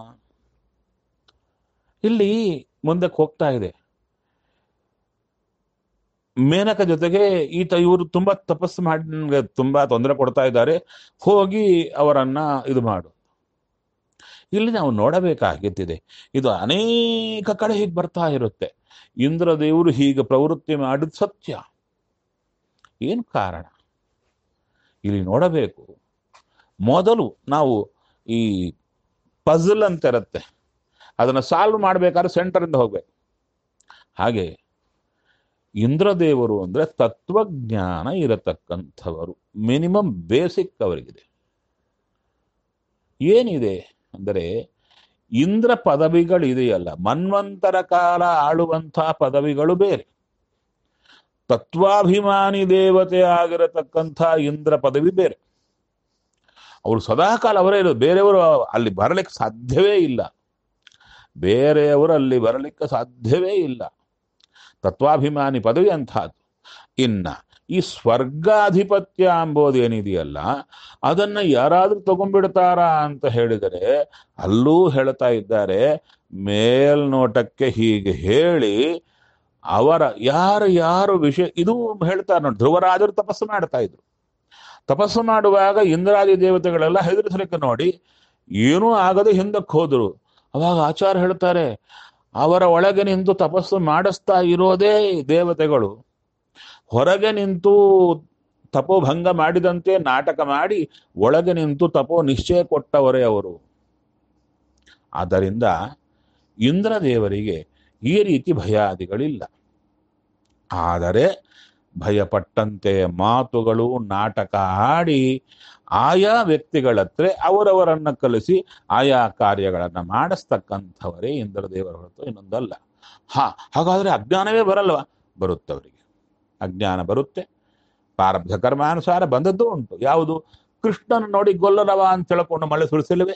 A: ಇಲ್ಲಿ ಮುಂದಕ್ಕೆ ಹೋಗ್ತಾ ಇದೆ ಮೇನಕ ಜೊತೆಗೆ ಈತ ಇವರು ತುಂಬಾ ತಪಸ್ಸು ಮಾಡಿ ನನ್ಗೆ ತುಂಬಾ ತೊಂದರೆ ಕೊಡ್ತಾ ಇದ್ದಾರೆ ಹೋಗಿ ಅವರನ್ನ ಇದು ಮಾಡು ಇಲ್ಲಿ ನಾವು ನೋಡಬೇಕಾಗಿದ್ದಿದೆ ಇದು ಅನೇಕ ಕಡೆ ಹೀಗೆ ಬರ್ತಾ ಇರುತ್ತೆ ಇಂದ್ರದೇವರು ಹೀಗೆ ಪ್ರವೃತ್ತಿ ಮಾಡಿದ ಸತ್ಯ ಏನು ಕಾರಣ ಇಲ್ಲಿ ನೋಡಬೇಕು ಮೊದಲು ನಾವು ಈ ಪಜಲ್ ಅಂತ ಇರುತ್ತೆ ಅದನ್ನು ಸಾಲ್ವ್ ಮಾಡಬೇಕಾದ್ರೆ ಸೆಂಟರಿಂದ ಹೋಗ್ಬೇಕು ಹಾಗೆ ಇಂದ್ರದೇವರು ಅಂದ್ರೆ ತತ್ವಜ್ಞಾನ ಇರತಕ್ಕಂಥವರು ಮಿನಿಮಮ್ ಬೇಸಿಕ್ ಅವರಿಗಿದೆ ಏನಿದೆ ಅಂದರೆ ಇಂದ್ರ ಪದವಿಗಳಿದೆಯಲ್ಲ ಮನ್ವಂತರ ಕಾಲ ಆಳುವಂಥ ಪದವಿಗಳು ಬೇರೆ ತತ್ವಾಭಿಮಾನಿ ದೇವತೆ ಆಗಿರತಕ್ಕಂಥ ಇಂದ್ರ ಪದವಿ ಬೇರೆ ಅವರು ಸದಾಕಾಲ ಅವರೇ ಇರೋದು ಬೇರೆಯವರು ಅಲ್ಲಿ ಬರಲಿಕ್ಕೆ ಸಾಧ್ಯವೇ ಇಲ್ಲ ಬೇರೆಯವರು ಅಲ್ಲಿ ಬರಲಿಕ್ಕೆ ಸಾಧ್ಯವೇ ಇಲ್ಲ ತತ್ವಾಭಿಮಾನಿ ಪದವಿ ಅಂಥದ್ದು ಇನ್ನ ಈ ಸ್ವರ್ಗಾಧಿಪತ್ಯ ಅಂಬೋದೇನಿದೆಯಲ್ಲ ಅದನ್ನ ಯಾರಾದ್ರೂ ತಗೊಂಡ್ಬಿಡ್ತಾರಾ ಅಂತ ಹೇಳಿದರೆ ಅಲ್ಲೂ ಹೇಳ್ತಾ ಇದ್ದಾರೆ ಮೇಲ್ನೋಟಕ್ಕೆ ಹೀಗೆ ಹೇಳಿ ಅವರ ಯಾರು ಯಾರು ವಿಷಯ ಇದು ಹೇಳ್ತಾರೆ ನೋಡಿ ಧ್ರುವರಾಜರು ತಪಸ್ಸು ಮಾಡ್ತಾ ಇದ್ರು ತಪಸ್ಸು ಮಾಡುವಾಗ ಇಂದ್ರಾದಿ ದೇವತೆಗಳೆಲ್ಲ ಹೆದರಿಸಲಿಕ್ಕೆ ನೋಡಿ ಏನೂ ಆಗದೆ ಹಿಂದಕ್ಕೆ ಹೋದ್ರು ಅವಾಗ ಆಚಾರ ಹೇಳ್ತಾರೆ ಅವರ ಒಳಗೆ ನಿಂತು ತಪಸ್ಸು ಮಾಡಿಸ್ತಾ ಇರೋದೇ ದೇವತೆಗಳು ಹೊರಗೆ ನಿಂತು ತಪೋಭಂಗ ಮಾಡಿದಂತೆ ನಾಟಕ ಮಾಡಿ ಒಳಗೆ ನಿಂತು ತಪೋ ನಿಶ್ಚಯ ಕೊಟ್ಟವರೇ ಅವರು ಆದ್ದರಿಂದ ಇಂದ್ರದೇವರಿಗೆ ಈ ರೀತಿ ಭಯಾದಿಗಳಿಲ್ಲ ಆದರೆ ಭಯಪಟ್ಟಂತೆ ಮಾತುಗಳು ನಾಟಕ ಆಡಿ ಆಯಾ ವ್ಯಕ್ತಿಗಳತ್ರ ಅವರವರನ್ನ ಕಲಿಸಿ ಆಯಾ ಕಾರ್ಯಗಳನ್ನ ಮಾಡಿಸ್ತಕ್ಕಂಥವರೇ ಇಂದ್ರದೇವರ ಹೊರತು ಇನ್ನೊಂದಲ್ಲ ಹಾ ಹಾಗಾದ್ರೆ ಅಜ್ಞಾನವೇ ಬರಲ್ವಾ ಬರುತ್ತವರಿಗೆ ಅಜ್ಞಾನ ಬರುತ್ತೆ ಪ್ರಾರಬ್ಧ ಕರ್ಮಾನುಸಾರ ಬಂದದ್ದು ಉಂಟು ಯಾವುದು ಕೃಷ್ಣನ ನೋಡಿ ಗೊಲ್ಲರವ ಅಂತ ಹೇಳ್ಕೊಂಡು ಮಳೆ ಸುಳಿಸಲಿವೆ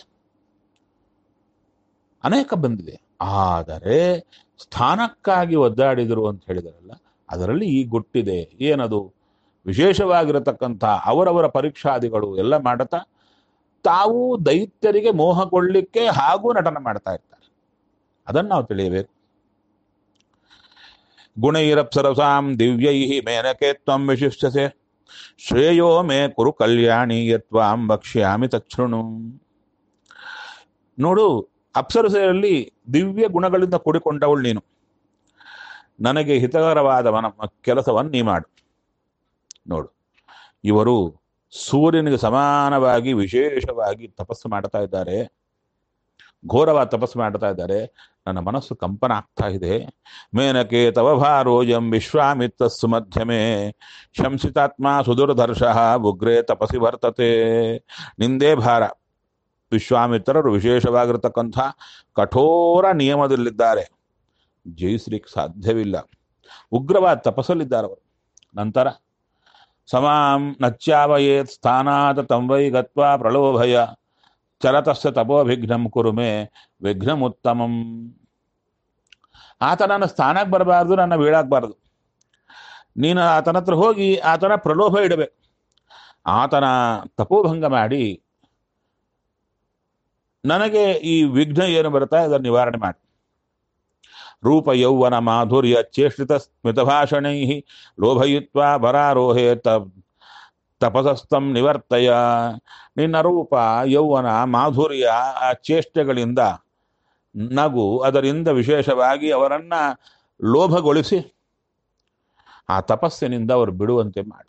A: ಅನೇಕ ಬಂದಿದೆ ಆದರೆ ಸ್ಥಾನಕ್ಕಾಗಿ ಒದ್ದಾಡಿದರು ಅಂತ ಹೇಳಿದರಲ್ಲ ಅದರಲ್ಲಿ ಈ ಗುಟ್ಟಿದೆ ಏನದು ವಿಶೇಷವಾಗಿರತಕ್ಕಂಥ ಅವರವರ ಪರೀಕ್ಷಾದಿಗಳು ಎಲ್ಲ ಮಾಡುತ್ತಾ ತಾವು ದೈತ್ಯರಿಗೆ ಮೋಹಗೊಳ್ಳಿಕ್ಕೆ ಹಾಗೂ ನಟನ ಮಾಡ್ತಾ ಇರ್ತಾರೆ ಅದನ್ನು ನಾವು ತಿಳಿಯಬೇಕು ಗುಣೈರಪ್ಸರಸಾಂ ದಿವ್ಯೈ ಮೇನಕೆ ತ್ವಂ ವಿಶಿಷ್ಟಸೆ ಶ್ರೇಯೋ ಮೇ ಕುರು ಕಲ್ಯಾಣಿ ಯತ್ವಾಂ ವಕ್ಷ್ಯಾಮಿ ತಚ್ಛೃಣು ನೋಡು ಅಪ್ಸರಸೆಯಲ್ಲಿ ದಿವ್ಯ ಗುಣಗಳಿಂದ ಕೂಡಿಕೊಂಡವಳು ನೀನು ನನಗೆ ಹಿತಕರವಾದ ಮನ ಕೆಲಸವನ್ನು ನೀ ಮಾಡು ನೋಡು ಇವರು ಸೂರ್ಯನಿಗೆ ಸಮಾನವಾಗಿ ವಿಶೇಷವಾಗಿ ತಪಸ್ಸು ಮಾಡ್ತಾ ಇದ್ದಾರೆ ಘೋರವಾದ ತಪಸ್ಸು ಮಾಡ್ತಾ ಇದ್ದಾರೆ ನನ್ನ ಮನಸ್ಸು ಕಂಪನ ಆಗ್ತಾ ಇದೆ ಮೇನಕೆ ತವ ಭಾರೋಜಂ ವಿಶ್ವಾಮಿತ್ರಸ್ಸು ಮಧ್ಯಮೇ ಶಂಸಿತಾತ್ಮ ಸುದುರ್ಧರ್ಷ ಉಗ್ರೇ ತಪಸಿ ವರ್ತತೆ ನಿಂದೇ ಭಾರ ವಿಶ್ವಾಮಿತ್ರರು ವಿಶೇಷವಾಗಿರತಕ್ಕಂಥ ಕಠೋರ ನಿಯಮದಲ್ಲಿದ್ದಾರೆ ಜಯಿಸ್ಲಿಕ್ಕೆ ಸಾಧ್ಯವಿಲ್ಲ ಉಗ್ರವಾದ ತಪಸ್ಸಲ್ಲಿದ್ದಾರೆ ಅವರು ನಂತರ ಸಮಾಂ ನಚ್ಯಾವಯೇತ್ ಸ್ಥಾನಾತ್ ತಂವೈ ಗತ್ವಾ ಪ್ರಲೋಭಯ ಚರತಸ್ಯ ತಪೋವಿಘ್ನಂ ಕುರುಮೆ ವಿಘ್ನಮುತ್ತಮಂ ಆತ ನನ್ನ ಸ್ಥಾನಕ್ಕೆ ಬರಬಾರ್ದು ನನ್ನ ಬೀಳಾಗಬಾರ್ದು ನೀನು ಆತನ ಹತ್ರ ಹೋಗಿ ಆತನ ಪ್ರಲೋಭ ಇಡಬೇಕು ಆತನ ತಪೋಭಂಗ ಮಾಡಿ ನನಗೆ ಈ ವಿಘ್ನ ಏನು ಬರುತ್ತಾ ಅದನ್ನು ನಿವಾರಣೆ ಮಾಡಿ ರೂಪ ಯೌವನ ಮಾಧುರ್ಯ ಚೇಷ್ಟಿತ ಸ್ಮಿತಭಾಷಣೈ ಲೋಭಯಿತ್ವ ಬರಾರೋಹೇ ತ ತಪಸಸ್ತಂ ನಿವರ್ತಯ ನಿನ್ನ ರೂಪ ಯೌವನ ಮಾಧುರ್ಯ ಆ ಚೇಷ್ಟೆಗಳಿಂದ ನಗು ಅದರಿಂದ ವಿಶೇಷವಾಗಿ ಅವರನ್ನ ಲೋಭಗೊಳಿಸಿ ಆ ತಪಸ್ಸಿನಿಂದ ಅವರು ಬಿಡುವಂತೆ ಮಾಡು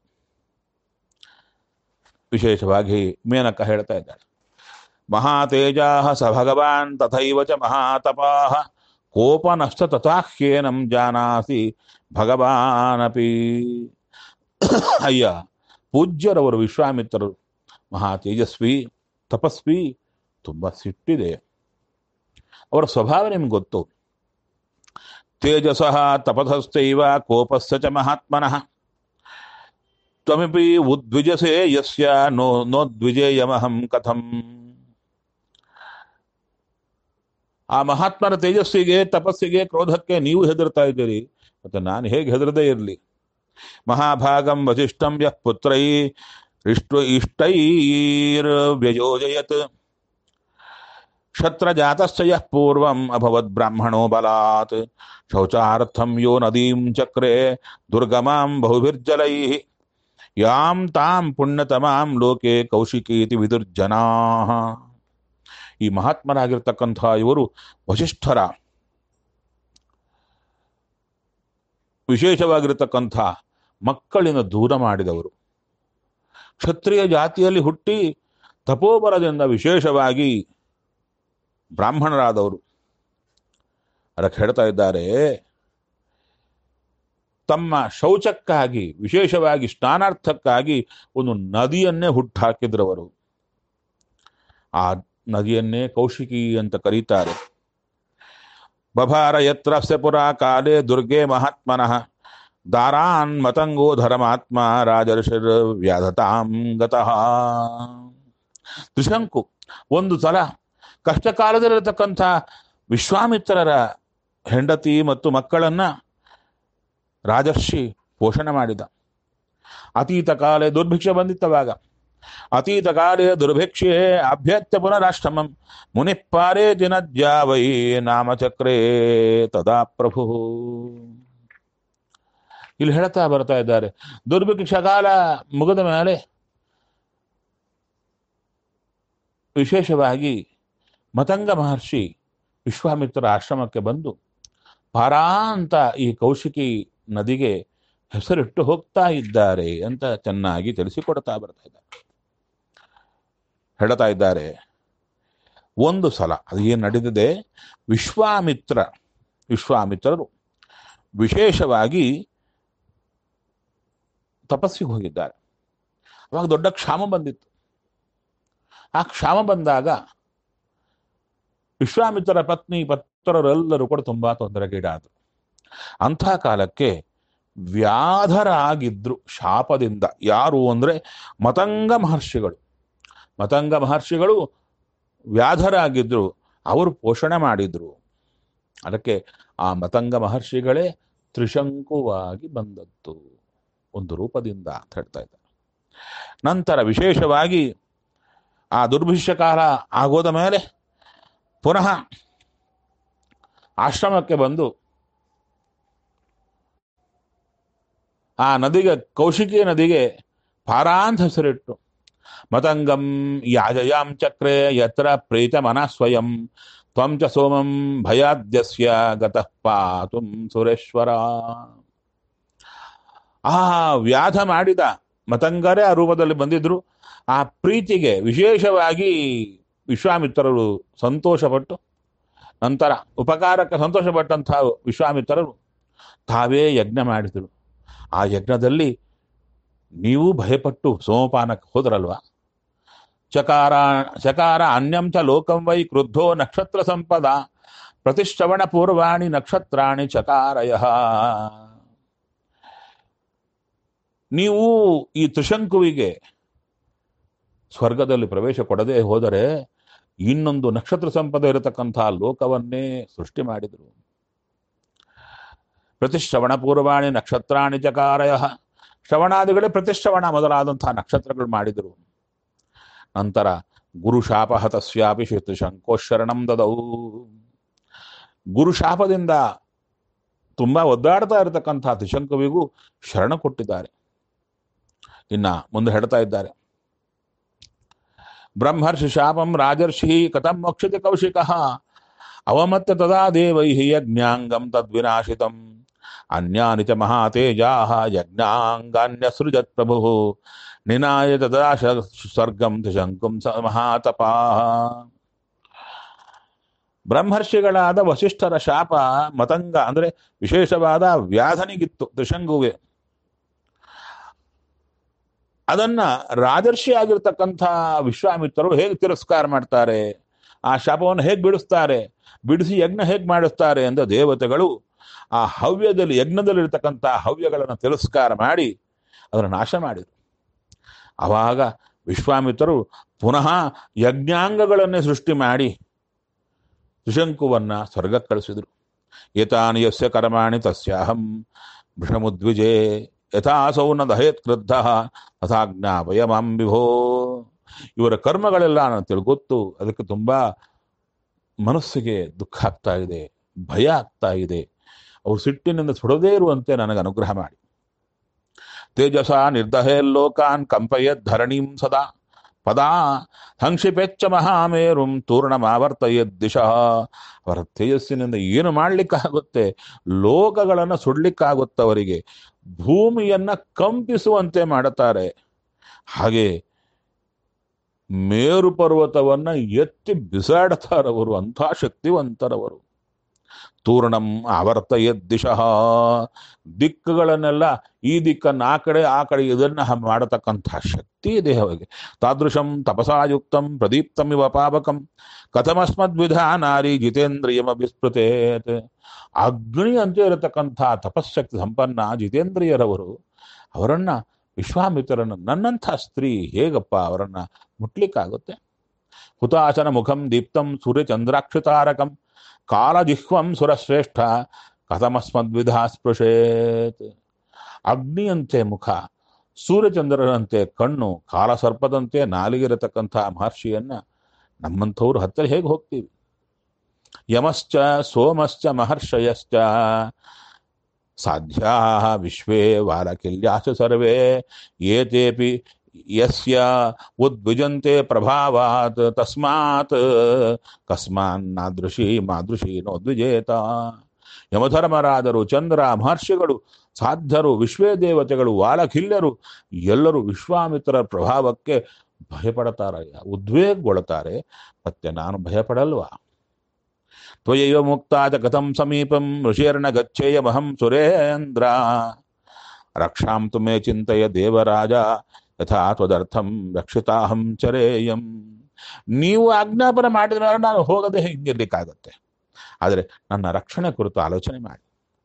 A: ವಿಶೇಷವಾಗಿ ಮೇನಕ ಹೇಳ್ತಾ ಇದ್ದಾಳೆ ಮಹಾತೇಜಾ ಸ ಭಗವಾನ್ ತಥೈವ ಚ ಮಹಾತಪಾಹ ಕೋಪನಷ್ಟ ತಥಾಹ್ಯೇನಂ ಜಾನಾಸಿ ಭಗವಾನಪಿ ಅಯ್ಯ ಪೂಜ್ಯರವರು ವಿಶ್ವಾಮಿತ್ರರು ಮಹಾ ತೇಜಸ್ವಿ ತಪಸ್ವಿ ತುಂಬ ಸಿಟ್ಟಿದೆ ಅವರ ಸ್ವಭಾವ ನಿಮ್ಗೆ ಗೊತ್ತು ತೇಜಸಃ ತಪಸಶ್ಚೈವ ಕೋಪಸ್ಸ ಚ ಮಹಾತ್ಮನಃ ತ್ವಮಿಪಿ ಉದ್ವಿಜಸೆ ಯಸ್ಯ ನೋ ನೋದ್ವಿಜೇಯಮಹಂ ಕಥಂ ಆ ಮಹಾತ್ಮನ ತೇಜಸ್ಸಿಗೆ ತಪಸ್ಸಿಗೆ ಕ್ರೋಧಕ್ಕೆ ನೀವು ಹೆದರ್ತಾ ಇದ್ದೀರಿ ಮತ್ತೆ ನಾನು ಹೇಗೆ ಹೆದರದೇ ಇರಲಿ ಮಹಾಭಾಗಂ ವಸಿಷ್ಠಂ ಯಃ ಪುತ್ರೈ ಇಷ್ಟ ಇಷ್ಟೈರ್ ವ್ಯಯೋಜಯತ್ ಕ್ಷತ್ರಜಾತಶ್ಚ ಯಃ ಪೂರ್ವಂ ಅಭವದ್ ಬ್ರಾಹ್ಮಣೋ ಬಲಾತ್ ಶೌಚಾರ್ಥಂ ಯೋ ನದೀಂ ಚಕ್ರೆ ದುರ್ಗಮಾಂ ಬಹುಭಿರ್ಜಲೈಃ ಯಾಂ ತಾಂ ಪುಣ್ಯತಮಾಂ ಲೋಕೆ ಕೌಶಿಕೀತಿ ವಿದುರ್ಜನಾ ಈ ಮಹಾತ್ಮರಾಗಿರ್ತಕ್ಕಂಥ ಇವರು ವಶಿಷ್ಠರ ವಿಶೇಷವಾಗಿರತಕ್ಕಂಥ ಮಕ್ಕಳಿಂದ ದೂರ ಮಾಡಿದವರು ಕ್ಷತ್ರಿಯ ಜಾತಿಯಲ್ಲಿ ಹುಟ್ಟಿ ತಪೋಬಲದಿಂದ ವಿಶೇಷವಾಗಿ ಬ್ರಾಹ್ಮಣರಾದವರು ಅದಕ್ಕೆ ಹೇಳ್ತಾ ಇದ್ದಾರೆ ತಮ್ಮ ಶೌಚಕ್ಕಾಗಿ ವಿಶೇಷವಾಗಿ ಸ್ನಾನಾರ್ಥಕ್ಕಾಗಿ ಒಂದು ನದಿಯನ್ನೇ ಹುಟ್ಟಾಕಿದ್ರವರು ಆ ನದಿಯನ್ನೇ ಕೌಶಿಕಿ ಅಂತ ಕರೀತಾರೆ ಬಭಾರ ಯತ್ರಸ್ಯ ಪುರಾ ಕಾಲೇ ದುರ್ಗೆ ಮಹಾತ್ಮನಃ ದಾರಾನ್ ಮತಂಗೋ ಧರ್ಮಾತ್ಮ ರಾಜರ್ಷಿರ್ ವ್ಯಾಧತಾಂ ಗತಃ ತ್ರಿಶಂಕು ಒಂದು ಸಲ ಕಷ್ಟ ಕಾಲದಲ್ಲಿರತಕ್ಕಂಥ ವಿಶ್ವಾಮಿತ್ರರ ಹೆಂಡತಿ ಮತ್ತು ಮಕ್ಕಳನ್ನ ರಾಜರ್ಷಿ ಪೋಷಣೆ ಮಾಡಿದ ಅತೀತ ಕಾಲೇ ದುರ್ಭಿಕ್ಷೆ ಬಂದಿತ್ತವಾಗ ಅತೀತ ಕಾಲೇ ದುರ್ಭಿಕ್ಷೆ ಅಭ್ಯತ್ಯ ಪುನರಾಶ್ರಮಂ ಮುನಿಪಾರೇ ದಿನಜ್ಯಾವೈ ನಾಮಚಕ್ರೇ ತದಾ ಪ್ರಭು ಇಲ್ಲಿ ಹೇಳ್ತಾ ಬರ್ತಾ ಇದ್ದಾರೆ ದುರ್ಭಿಕ್ಷ ಕಾಲ ಮುಗಿದ ಮೇಲೆ ವಿಶೇಷವಾಗಿ ಮತಂಗ ಮಹರ್ಷಿ ವಿಶ್ವಾಮಿತ್ರ ಆಶ್ರಮಕ್ಕೆ ಬಂದು ಪಾರಾ ಅಂತ ಈ ಕೌಶಿಕಿ ನದಿಗೆ ಹೆಸರಿಟ್ಟು ಹೋಗ್ತಾ ಇದ್ದಾರೆ ಅಂತ ಚೆನ್ನಾಗಿ ತಿಳಿಸಿಕೊಡ್ತಾ ಬರ್ತಾ ಇದ್ದಾರೆ ಹೇಳ್ತಾ ಇದ್ದಾರೆ ಒಂದು ಸಲ ಅದು ಏನು ನಡೆದಿದೆ ವಿಶ್ವಾಮಿತ್ರ ವಿಶ್ವಾಮಿತ್ರರು ವಿಶೇಷವಾಗಿ ತಪಸ್ಸಿಗೆ ಹೋಗಿದ್ದಾರೆ ಅವಾಗ ದೊಡ್ಡ ಕ್ಷಾಮ ಬಂದಿತ್ತು ಆ ಕ್ಷಾಮ ಬಂದಾಗ ವಿಶ್ವಾಮಿತ್ರರ ಪತ್ನಿ ಪತ್ರರೆಲ್ಲರೂ ಕೂಡ ತುಂಬಾ ತೊಂದರೆಗೀಡಾದರು ಅಂಥ ಕಾಲಕ್ಕೆ ವ್ಯಾಧರಾಗಿದ್ರು ಶಾಪದಿಂದ ಯಾರು ಅಂದ್ರೆ ಮತಂಗ ಮಹರ್ಷಿಗಳು ಮತಂಗ ಮಹರ್ಷಿಗಳು ವ್ಯಾಧರಾಗಿದ್ರು ಅವರು ಪೋಷಣೆ ಮಾಡಿದ್ರು ಅದಕ್ಕೆ ಆ ಮತಂಗ ಮಹರ್ಷಿಗಳೇ ತ್ರಿಶಂಕುವಾಗಿ ಬಂದದ್ದು ಒಂದು ರೂಪದಿಂದ ಅಂತ ಹೇಳ್ತಾ ಇದ್ದಾರೆ ನಂತರ ವಿಶೇಷವಾಗಿ ಆ ದುರ್ಭಿಷ್ಯ ಕಾಲ ಆಗೋದ ಮೇಲೆ ಪುನಃ ಆಶ್ರಮಕ್ಕೆ ಬಂದು ಆ ನದಿಗೆ ಕೌಶಿಕಿ ನದಿಗೆ ಪಾರಾಂತ ಹೆಸರಿಟ್ಟು ಮತಂಗಂ ಯಾಜಯಾಂ ಚಕ್ರೆ ಯತ್ರ ಪ್ರೀತ ಮನ ಸ್ವಯಂ ತ್ವಂ ಚ ಸೋಮಂ ಭಯಾದ್ಯಸ್ಯ ಗತಃ ಪಾತುಂ ಸುರೇಶ್ವರ ಆ ವ್ಯಾಧ ಮಾಡಿದ ಮತಂಗರೇ ಆ ರೂಪದಲ್ಲಿ ಬಂದಿದ್ರು ಆ ಪ್ರೀತಿಗೆ ವಿಶೇಷವಾಗಿ ವಿಶ್ವಾಮಿತ್ರರು ಸಂತೋಷಪಟ್ಟು ನಂತರ ಉಪಕಾರಕ್ಕೆ ಸಂತೋಷಪಟ್ಟಂತಹ ವಿಶ್ವಾಮಿತ್ರರು ತಾವೇ ಯಜ್ಞ ಮಾಡಿದರು ಆ ಯಜ್ಞದಲ್ಲಿ ನೀವು ಭಯಪಟ್ಟು ಸೋಮಪಾನಕ್ಕೆ ಹೋದ್ರಲ್ವಾ ಚಕಾರ ಚಕಾರ ಅನ್ಯಂ ಚ ಲೋಕಂ ವೈ ಕ್ರುದ್ಧೋ ನಕ್ಷತ್ರ ಸಂಪದ ಪ್ರತಿಶ್ರವಣ ಪೂರ್ವಾಣಿ ನಕ್ಷತ್ರಾಣಿ ಚಕಾರಯ ನೀವು ಈ ತ್ರಿಶಂಕುವಿಗೆ ಸ್ವರ್ಗದಲ್ಲಿ ಪ್ರವೇಶ ಕೊಡದೆ ಹೋದರೆ ಇನ್ನೊಂದು ನಕ್ಷತ್ರ ಸಂಪದ ಇರತಕ್ಕಂತಹ ಲೋಕವನ್ನೇ ಸೃಷ್ಟಿ ಮಾಡಿದರು ಪ್ರತಿಶ್ರವಣ ಪೂರ್ವಾಣಿ ನಕ್ಷತ್ರಾಣಿ ಚಕಾರಯ ಶ್ರವಣಾದಿಗಳೇ ಪ್ರತಿಶ್ರವಣ ಮೊದಲಾದಂತಹ ನಕ್ಷತ್ರಗಳು ಮಾಡಿದರು ನಂತರ ಗುರು ಶಾಪ ತಸ್ಯಾಪಿ ತ್ರಿಶಂಕೋಶರಣಂ ದದವು ಗುರು ಶಾಪದಿಂದ ತುಂಬಾ ಒದ್ದಾಡ್ತಾ ಇರತಕ್ಕಂತಹ ತ್ರಿಶಂಕುವಿಗೂ ಶರಣ ಕೊಟ್ಟಿದ್ದಾರೆ ಇನ್ನ ಮುಂದೆ ಹೇಳ್ತಾ ಇದ್ದಾರೆ ಬ್ರಹ್ಮರ್ಷಿ ಶಾಪಂ ರಾಜರ್ಷಿ ಕಥಂ ಮೋಕ್ಷತೆ ಕೌಶಿಕ ಅವಮತ್ಯ ತದಾ ದೇವೈ ಯಜ್ಞಾಂಗಂ ತದ್ವಿನಾಶಿತಂ ಅನ್ಯಾನಿ ಚ ಮಹಾತೇಜಾ ಯಜ್ಞಾಂಗಾನ್ಯಸೃಜತ್ ಪ್ರಭು ನಿನಾಯ ತದಾ ಶ- ಸ್ವರ್ಗಂ ತ್ರಿಶಂಕುಂ ಸ ಮಹಾತಪಾ ಬ್ರಹ್ಮರ್ಷಿಗಳಾದ ವಸಿಷ್ಠರ ಶಾಪ ಮತಂಗ ಅಂದ್ರೆ ವಿಶೇಷವಾದ ವ್ಯಾಧನಿಗಿತ್ತು ತ್ರಿಶಂಗುವೆ ಅದನ್ನ ರಾಜರ್ಷಿ ಆಗಿರ್ತಕ್ಕಂಥ ವಿಶ್ವಾಮಿತ್ರರು ಹೇಗೆ ತಿರಸ್ಕಾರ ಮಾಡ್ತಾರೆ ಆ ಶಾಪವನ್ನು ಹೇಗೆ ಬಿಡಿಸ್ತಾರೆ ಬಿಡಿಸಿ ಯಜ್ಞ ಹೇಗೆ ಮಾಡಿಸ್ತಾರೆ ಅಂತ ದೇವತೆಗಳು ಆ ಹವ್ಯದಲ್ಲಿ ಯಜ್ಞದಲ್ಲಿರ್ತಕ್ಕಂಥ ಹವ್ಯಗಳನ್ನು ತಿರಸ್ಕಾರ ಮಾಡಿ ಅದನ್ನು ನಾಶ ಮಾಡಿದರು ಆವಾಗ ವಿಶ್ವಾಮಿತ್ರರು ಪುನಃ ಯಜ್ಞಾಂಗಗಳನ್ನೇ ಸೃಷ್ಟಿ ಮಾಡಿ ತ್ರಿಶಂಕುವನ್ನ ಸ್ವರ್ಗಕ್ಕೆ ಕಳಿಸಿದರು ಏತಾನಿ ಯಸ್ಯ ಕರ್ಮಾಣಿ ತಸ್ಯಾಹಂ ಭೃಷಮುದ್ವಿಜೆ ಯಥಾಸೌ ನ ದಹೇತ್ ಕ್ರುದ್ಧ ತಥಾ ಜ್ಞಾಪಯ ಮಾಂ ವಿಭೋ ಇವರ ಕರ್ಮಗಳೆಲ್ಲ ನಾನು ತಿಳ್ಗೊತ್ತು ಅದಕ್ಕೆ ತುಂಬಾ ಮನಸ್ಸಿಗೆ ದುಃಖ ಆಗ್ತಾ ಇದೆ ಭಯ ಆಗ್ತಾ ಇದೆ ಅವ್ರು ಸಿಟ್ಟಿನಿಂದ ಸುಡದೇ ಇರುವಂತೆ ನನಗೆ ಅನುಗ್ರಹ ಮಾಡಿ ತೇಜಸ ನಿರ್ದಹೇಲ್ಲೋಕಾನ್ ಕಂಪಯದ್ ಧರಣೀಂ ಸದಾ ಪದಾ ಸಂಕ್ಷಿಪೆಚ್ಚ ಮಹಾಮೇರುಂ ತೂರ್ಣಮಾವರ್ತಯದ್ ದಿಶಃ ಅವರ ತೇಜಸ್ಸಿನಿಂದ ಏನು ಮಾಡ್ಲಿಕ್ಕಾಗುತ್ತೆ ಲೋಕಗಳನ್ನು ಸುಡ್ಲಿಕ್ಕಾಗುತ್ತೆ ಅವರಿಗೆ ಭೂಮಿಯನ್ನ ಕಂಪಿಸುವಂತೆ ಮಾಡುತ್ತಾರೆ ಹಾಗೆ ಮೇರು ಪರ್ವತವನ್ನ ಎತ್ತಿ ಬಿಸಾಡ್ತಾರವರು ಅಂಥ ಶಕ್ತಿವಂತರವರು ತೂರ್ಣಂ ಆವರ್ತಯದ್ ದಿಶಃ ದಿಕ್ಕುಗಳನ್ನೆಲ್ಲ ಈ ದಿಕ್ಕನ್ನು ಆ ಕಡೆ ಆ ಕಡೆ ಇದನ್ನ ಹ- ಮಾಡತಕ್ಕಂತಹ ಶಕ್ತಿ ಇದೆ ಅವರಿಗೆ ತಾದೃಶಂ ತಪಸಾಯುಕ್ತಂ ಪ್ರದೀಪ್ತಂ ಇವ ಪಾವಕಂ ಕಥಮಸ್ಮದ್ವಿಧಾನಾರಿ ಜಿತೇಂದ್ರಿಯಮ ವಿಸ್ಮೃತೇತ್ ಅಗ್ನಿ ಅಂತ ಇರತಕ್ಕಂಥ ತಪಸ್ಶಕ್ತಿ ಸಂಪನ್ನ ಜಿತೇಂದ್ರಿಯರವರು ಅವರನ್ನ ವಿಶ್ವಾಮಿತ್ರರನ್ನ ನನ್ನಂಥ ಸ್ತ್ರೀ ಹೇಗಪ್ಪ ಅವರನ್ನ ಮುಟ್ಲಿಕ್ಕಾಗುತ್ತೆ ಹುತಾಶನ ಮುಖಂ ದೀಪ್ತಂ ಸೂರ್ಯಚಂದ್ರಾಕ್ಷತಾರಕಂ ಕಾಲಜಿಹ್ವಂ ಸುರಶ್ರೇಷ್ಠ ಕಥಮಸ್ಮದ್ವಿಧಾ ಸ್ಪೃಶೇತ್ ಅಗ್ನಿಯಂತೆ ಮುಖ ಸೂರ್ಯಚಂದ್ರರಂತೆ ಕಣ್ಣು ಕಾಲಸರ್ಪದಂತೆ ನಾಲಿಗಿರತಕ್ಕಂಥ ಮಹರ್ಷಿಯನ್ನ ನಮ್ಮಂಥವ್ರು ಹತ್ತಿರ ಹೇಗೆ ಹೋಗ್ತೀವಿ ಯಮಶ್ಚ ಸೋಮಶ್ಚ ಮಹರ್ಷಯಶ್ಚ ಸಾಧ್ಯಾ ವಿಶ್ವೇ ವಾಲಕಿಲ್ಯಾಶ ಸರ್ವೇ ಏತೇಪಿ ಯಸ್ಯ ಉದ್ವಿಜಂತೆ ಪ್ರಭಾವಾತ್ ತಸ್ಮಾತ್ ಕಸ್ಮಾನ್ನಾದೃಶಿ ಮಾದೃಶಿ ನೋದ್ವಿಜೇತ ಯಮಧರ್ಮರಾದರು ಚಂದ್ರ ಮಹರ್ಷಿಗಳು ಸಾಧ್ಯರು ವಿಶ್ವೇ ದೇವತೆಗಳು ವಾಲಕಿಲ್ಯರು ಎಲ್ಲರೂ ವಿಶ್ವಾಮಿತ್ರರ ಪ್ರಭಾವಕ್ಕೆ ಭಯಪಡ್ತಾರಯ್ಯ ಉದ್ವೇಗಗೊಳ್ತಾರೆ ಮತ್ತೆ ನಾನು ಭಯಪಡಲ್ವಾ ತ್ವಯೈವ ಮುಕ್ತಾಚ ಕಥಂ ಸಮೀಪಂ ಋಷಿಯರ್ಣ ಗಚ್ಚೇಯಮಹಂ ಸುರೇಂದ್ರ ರಕ್ಷಾಂತು ಮೇ ಚಿಂತೆಯ ದೇವರಾಜ ಯಥಾ ತ್ವದರ್ಥಂ ರಕ್ಷಿತಾಹಂ ಚರೇಯಂ ನೀವು ಆಜ್ಞಾಪನ ಮಾಡಿದ ಮೇಲೆ ನಾನು ಹೋಗದೆ ಹಿಂಗಿರ್ಲಿಕ್ಕಾಗತ್ತೆ ಆದರೆ ನನ್ನ ರಕ್ಷಣೆ ಕುರಿತು ಆಲೋಚನೆ ಮಾಡಿ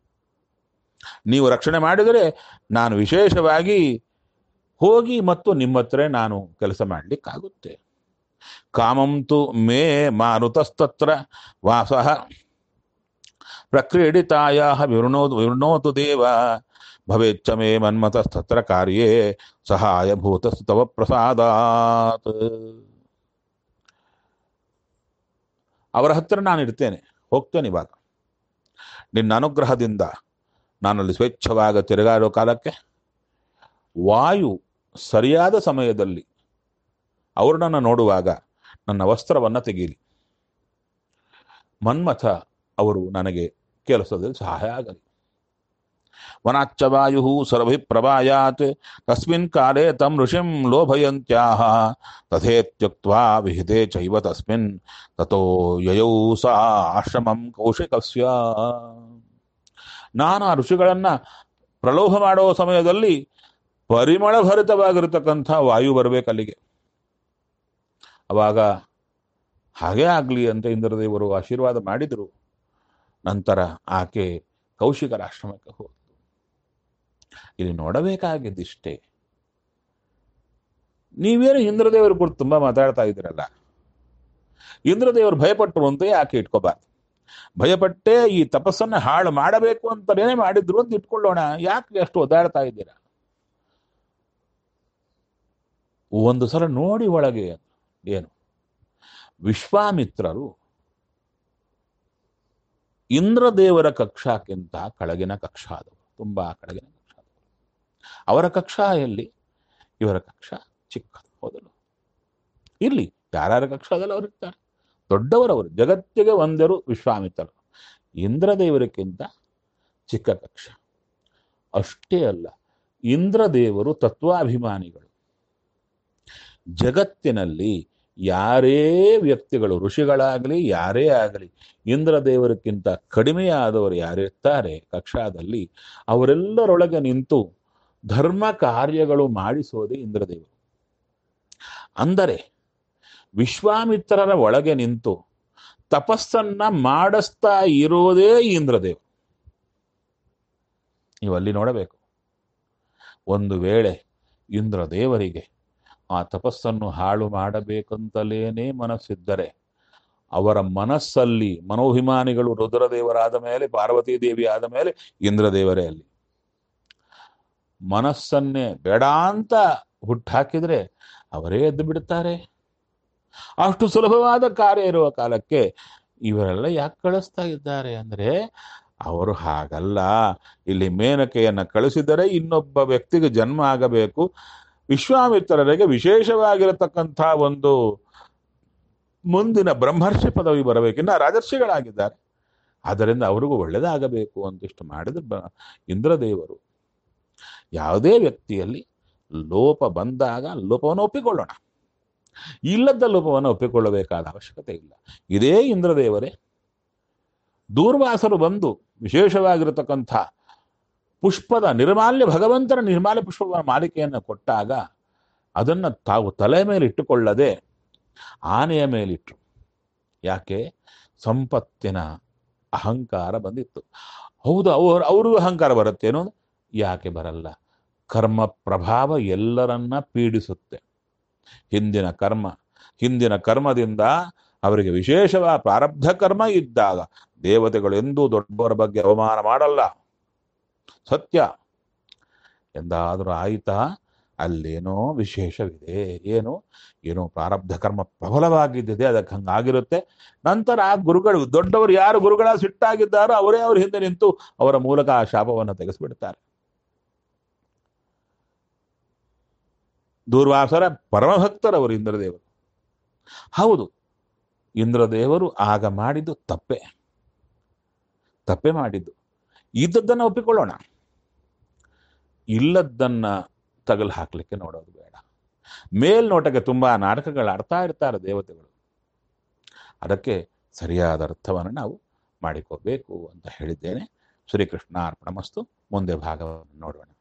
A: ನೀವು ರಕ್ಷಣೆ ಮಾಡಿದರೆ ನಾನು ವಿಶೇಷವಾಗಿ ಹೋಗಿ ಮತ್ತು ನಿಮ್ಮ ಹತ್ರ ನಾನು ಕೆಲಸ ಮಾಡ್ಲಿಕ್ಕಾಗುತ್ತೆ ಕಾಮಂತು ಮೇ ಮಾರುತಸ್ತತ್ರ ವಾಸಃ ಪ್ರಕ್ರೀಡಿತಾಯ ವಿವೃಣೋದು ವಿವೃಣೋತು ದೇವ ಭವೇಚ್ಚ ಮೇ ಮನ್ಮತಸ್ತತ್ರ ಕಾರ್ಯೇ ಸಹಾಯಭೂತ ತವ ಪ್ರಸಾದಾತ್ ಅವರ ಹತ್ತಿರ ನಾನು ಇರ್ತೇನೆ ಹೋಗ್ತೇನೆ ಇವಾಗ ನಿನ್ನ ಅನುಗ್ರಹದಿಂದ ನಾನಲ್ಲಿ ಸ್ವೇಚ್ಛವಾಗ ತಿರುಗಾಡೋ ಕಾಲಕ್ಕೆ ವಾಯು ಸರಿಯಾದ ಸಮಯದಲ್ಲಿ ಅವ್ರನ್ನ ನೋಡುವಾಗ ನನ್ನ ವಸ್ತ್ರವನ್ನ ತೆಗೀಲಿ ಮನ್ಮಥ ಅವರು ನನಗೆ ಕೆಲಸದಲ್ಲಿ ಸಹಾಯ ಆಗಲಿ ವನಾಚ್ಚ ವಾಯು ಸರ್ವಭಿಪ್ರಭಾಯಾತ್ ತಸ್ಮಿನ್ ಕಾಲೇ ತಂ ಋಷಿಂ ಲೋಭಯಂತ್ಯಾಹ ತಥೇತ್ಯುಕ್ತ್ವಾ ವಿಹಿತೆ ಚೈವ ತಸ್ಮಿನ್ ತಥೋ ಯಯೌ ಸಾ ಆಶ್ರಮಂ ಕೌಶಿಕಸ್ಯ ನಾನು ಆ ಋಷಿಗಳನ್ನ ಪ್ರಲೋಭ ಮಾಡೋ ಸಮಯದಲ್ಲಿ ಪರಿಮಳ ಭರಿತವಾಗಿರತಕ್ಕಂಥ ವಾಯು ಬರಬೇಕು ಅಲ್ಲಿಗೆ ಅವಾಗ ಹಾಗೇ ಆಗಲಿ ಅಂತ ಇಂದ್ರದೇವರು ಆಶೀರ್ವಾದ ಮಾಡಿದರು ನಂತರ ಆಕೆ ಕೌಶಿಕರ ಆಶ್ರಮಕ್ಕೆ ಹೋದಳು ಇಲ್ಲಿ ನೋಡಬೇಕಾಗಿದ್ದಿಷ್ಟೇ ನೀವೇನು ಇಂದ್ರದೇವರ ಕುರಿತು ತುಂಬಾ ಮಾತಾಡ್ತಾ ಇದ್ದೀರಲ್ಲ ಇಂದ್ರದೇವರು ಭಯಪಟ್ಟರು ಅಂತ ಯಾಕೆ ಇಟ್ಕೋಬಾರ್ದು ಭಯಪಟ್ಟೆ ಈ ತಪಸ್ಸನ್ನ ಹಾಳು ಮಾಡಬೇಕು ಅಂತಲೇ ಮಾಡಿದ್ರು ಅಂತ ಇಟ್ಕೊಳ್ಳೋಣ ಯಾಕೆ ಅಷ್ಟು ಒದ್ದಾಡ್ತಾ ಇದ್ದೀರಾ ಒಂದು ಸಲ ನೋಡಿ ಒಳಗೆ ಏನು ವಿಶ್ವಾಮಿತ್ರರು ಇಂದ್ರದೇವರ ಕಕ್ಷಾಕ್ಕಿಂತ ಕೆಳಗಿನ ಕಕ್ಷಾದವರು ತುಂಬಾ ಕೆಳಗಿನ ಕಕ್ಷಾದವರು ಅವರ ಕಕ್ಷಾ ಎಲ್ಲಿ ಇವರ ಕಕ್ಷಾ ಚಿಕ್ಕದು ಹೋದಲು ಇರ್ಲಿ ಯಾರ್ಯಾರ ಕಕ್ಷಾದಲ್ಲಿ ಅವರು ಇರ್ತಾರೆ ದೊಡ್ಡವರವರು ಜಗತ್ತಿಗೆ ಒಂದರು ವಿಶ್ವಾಮಿತ್ರರು ಇಂದ್ರದೇವರಕ್ಕಿಂತ ಚಿಕ್ಕ ಕಕ್ಷ ಅಷ್ಟೇ ಅಲ್ಲ ಇಂದ್ರದೇವರು ತತ್ವಾಭಿಮಾನಿಗಳು ಜಗತ್ತಿನಲ್ಲಿ ಯಾರೇ ವ್ಯಕ್ತಿಗಳು ಋಷಿಗಳಾಗಲಿ ಯಾರೇ ಆಗಲಿ ಇಂದ್ರದೇವರಕ್ಕಿಂತ ಕಡಿಮೆಯಾದವರು ಯಾರಿರ್ತಾರೆ ಕಕ್ಷಾದಲ್ಲಿ ಅವರೆಲ್ಲರೊಳಗೆ ನಿಂತು ಧರ್ಮ ಕಾರ್ಯಗಳು ಮಾಡಿಸೋದೇ ಇಂದ್ರದೇವರು ಅಂದರೆ ವಿಶ್ವಾಮಿತ್ರರ ಒಳಗೆ ನಿಂತು ತಪಸ್ಸನ್ನ ಮಾಡಿಸ್ತಾ ಇರೋದೇ ಇಂದ್ರದೇವರು ನೀವು ಅಲ್ಲಿ ನೋಡಬೇಕು ಒಂದು ವೇಳೆ ಇಂದ್ರದೇವರಿಗೆ ಆ ತಪಸ್ಸನ್ನು ಹಾಳು ಮಾಡಬೇಕಂತಲೇನೇ ಮನಸ್ಸಿದ್ದರೆ ಅವರ ಮನಸ್ಸಲ್ಲಿ ಮನೋಭಿಮಾನಿಗಳು ರುದ್ರದೇವರಾದ ಮೇಲೆ ಪಾರ್ವತೀ ದೇವಿ ಆದ ಮೇಲೆ ಇಂದ್ರದೇವರೇ ಅಲ್ಲಿ ಮನಸ್ಸನ್ನೇ ಬೇಡ ಅಂತ ಹುಟ್ಟಾಕಿದ್ರೆ ಅವರೇ ಎದ್ದು ಬಿಡುತ್ತಾರೆ ಅಷ್ಟು ಸುಲಭವಾದ ಕಾರ್ಯ ಇರುವ ಕಾಲಕ್ಕೆ ಇವರೆಲ್ಲ ಯಾಕೆ ಕಳಿಸ್ತಾ ಇದ್ದಾರೆ ಅಂದ್ರೆ ಅವರು ಹಾಗಲ್ಲ ಇಲ್ಲಿ ಮೇನಕೆಯನ್ನ ಕಳಿಸಿದರೆ ಇನ್ನೊಬ್ಬ ವ್ಯಕ್ತಿಗೆ ಜನ್ಮ ಆಗಬೇಕು ವಿಶ್ವಾಮಿತ್ರರಿಗೆ ವಿಶೇಷವಾಗಿರತಕ್ಕಂಥ ಒಂದು ಮುಂದಿನ ಬ್ರಹ್ಮರ್ಷಿ ಪದವಿ ಬರಬೇಕು ಇನ್ನು ರಾಜರ್ಷಿಗಳಾಗಿದ್ದಾರೆ ಆದ್ದರಿಂದ ಅವರಿಗೂ ಒಳ್ಳೆಯದಾಗಬೇಕು ಅಂತಿಷ್ಟು ಮಾಡಿದ ಬ ಇಂದ್ರದೇವರು ಯಾವುದೇ ವ್ಯಕ್ತಿಯಲ್ಲಿ ಲೋಪ ಬಂದಾಗ ಲೋಪವನ್ನು ಒಪ್ಪಿಕೊಳ್ಳೋಣ ಇಲ್ಲದ ಲೋಪವನ್ನು ಒಪ್ಪಿಕೊಳ್ಳಬೇಕಾದ ಅವಶ್ಯಕತೆ ಇಲ್ಲ ಇದೇ ಇಂದ್ರದೇವರೇ ದೂರ್ವಾಸರು ಬಂದು ವಿಶೇಷವಾಗಿರತಕ್ಕಂಥ ಪುಷ್ಪದ ನಿರ್ಮಾಲ್ಯ ಭಗವಂತನ ನಿರ್ಮಾಲ್ಯ ಪುಷ್ಪದ ಮಾಲಿಕೆಯನ್ನು ಕೊಟ್ಟಾಗ ಅದನ್ನು ತಾವು ತಲೆ ಮೇಲೆ ಇಟ್ಟುಕೊಳ್ಳದೆ ಆನೆಯ ಮೇಲಿಟ್ರು ಯಾಕೆ ಸಂಪತ್ತಿನ ಅಹಂಕಾರ ಬಂದಿತ್ತು ಹೌದು ಅವ್ರು ಅವ್ರಿಗೂ ಅಹಂಕಾರ ಬರುತ್ತೇನೋ ಯಾಕೆ ಬರಲ್ಲ ಕರ್ಮ ಪ್ರಭಾವ ಎಲ್ಲರನ್ನ ಪೀಡಿಸುತ್ತೆ ಹಿಂದಿನ ಕರ್ಮ ಹಿಂದಿನ ಕರ್ಮದಿಂದ ಅವರಿಗೆ ವಿಶೇಷವಾದ ಪ್ರಾರಬ್ಧ ಕರ್ಮ ಇದ್ದಾಗ ದೇವತೆಗಳು ಎಂದೂ ದೊಡ್ಡವರ ಬಗ್ಗೆ ಅವಮಾನ ಮಾಡಲ್ಲ ಸತ್ಯ ಎಂದಾದರೂ ಆಯಿತಾ ಅಲ್ಲೇನೋ ವಿಶೇಷವಿದೆ ಏನು ಏನೋ ಪ್ರಾರಬ್ಧ ಕರ್ಮ ಪ್ರಬಲವಾಗಿದ್ದಿದೆ ಅದಕ್ಕೆ ಹಂಗಾಗಿರುತ್ತೆ ನಂತರ ಆ ಗುರುಗಳು ದೊಡ್ಡವರು ಯಾರು ಗುರುಗಳ ಸಿಟ್ಟಾಗಿದ್ದಾರೋ ಅವರೇ ಅವ್ರ ಹಿಂದೆ ನಿಂತು ಅವರ ಮೂಲಕ ಆ ಶಾಪವನ್ನು ತೆಗೆಸಿಬಿಡ್ತಾರೆ ದೂರ್ವಾಸರ ಪರಮಭಕ್ತರವರು ಇಂದ್ರದೇವರು ಹೌದು ಇಂದ್ರದೇವರು ಆಗ ಮಾಡಿದ್ದು ತಪ್ಪೆ ತಪ್ಪೆ ಮಾಡಿದ್ದು ಇದ್ದದ್ದನ್ನು ಒಪ್ಪಿಕೊಳ್ಳೋಣ ಇಲ್ಲದ್ದನ್ನ ತಗಲು ಹಾಕ್ಲಿಕ್ಕೆ ನೋಡೋದು ಬೇಡ ಮೇಲ್ನೋಟಕ್ಕೆ ತುಂಬಾ ನಾಟಕಗಳು ಆಡ್ತಾ ಇರ್ತಾರೆ ದೇವತೆಗಳು ಅದಕ್ಕೆ ಸರಿಯಾದ ಅರ್ಥವನ್ನು ನಾವು ಮಾಡಿಕೋಬೇಕು ಅಂತ ಹೇಳಿದ್ದೇನೆ ಶ್ರೀಕೃಷ್ಣ ಅರ್ಪಣಮಸ್ತು ಮುಂದೆ ಭಾಗವನ್ನು ನೋಡೋಣ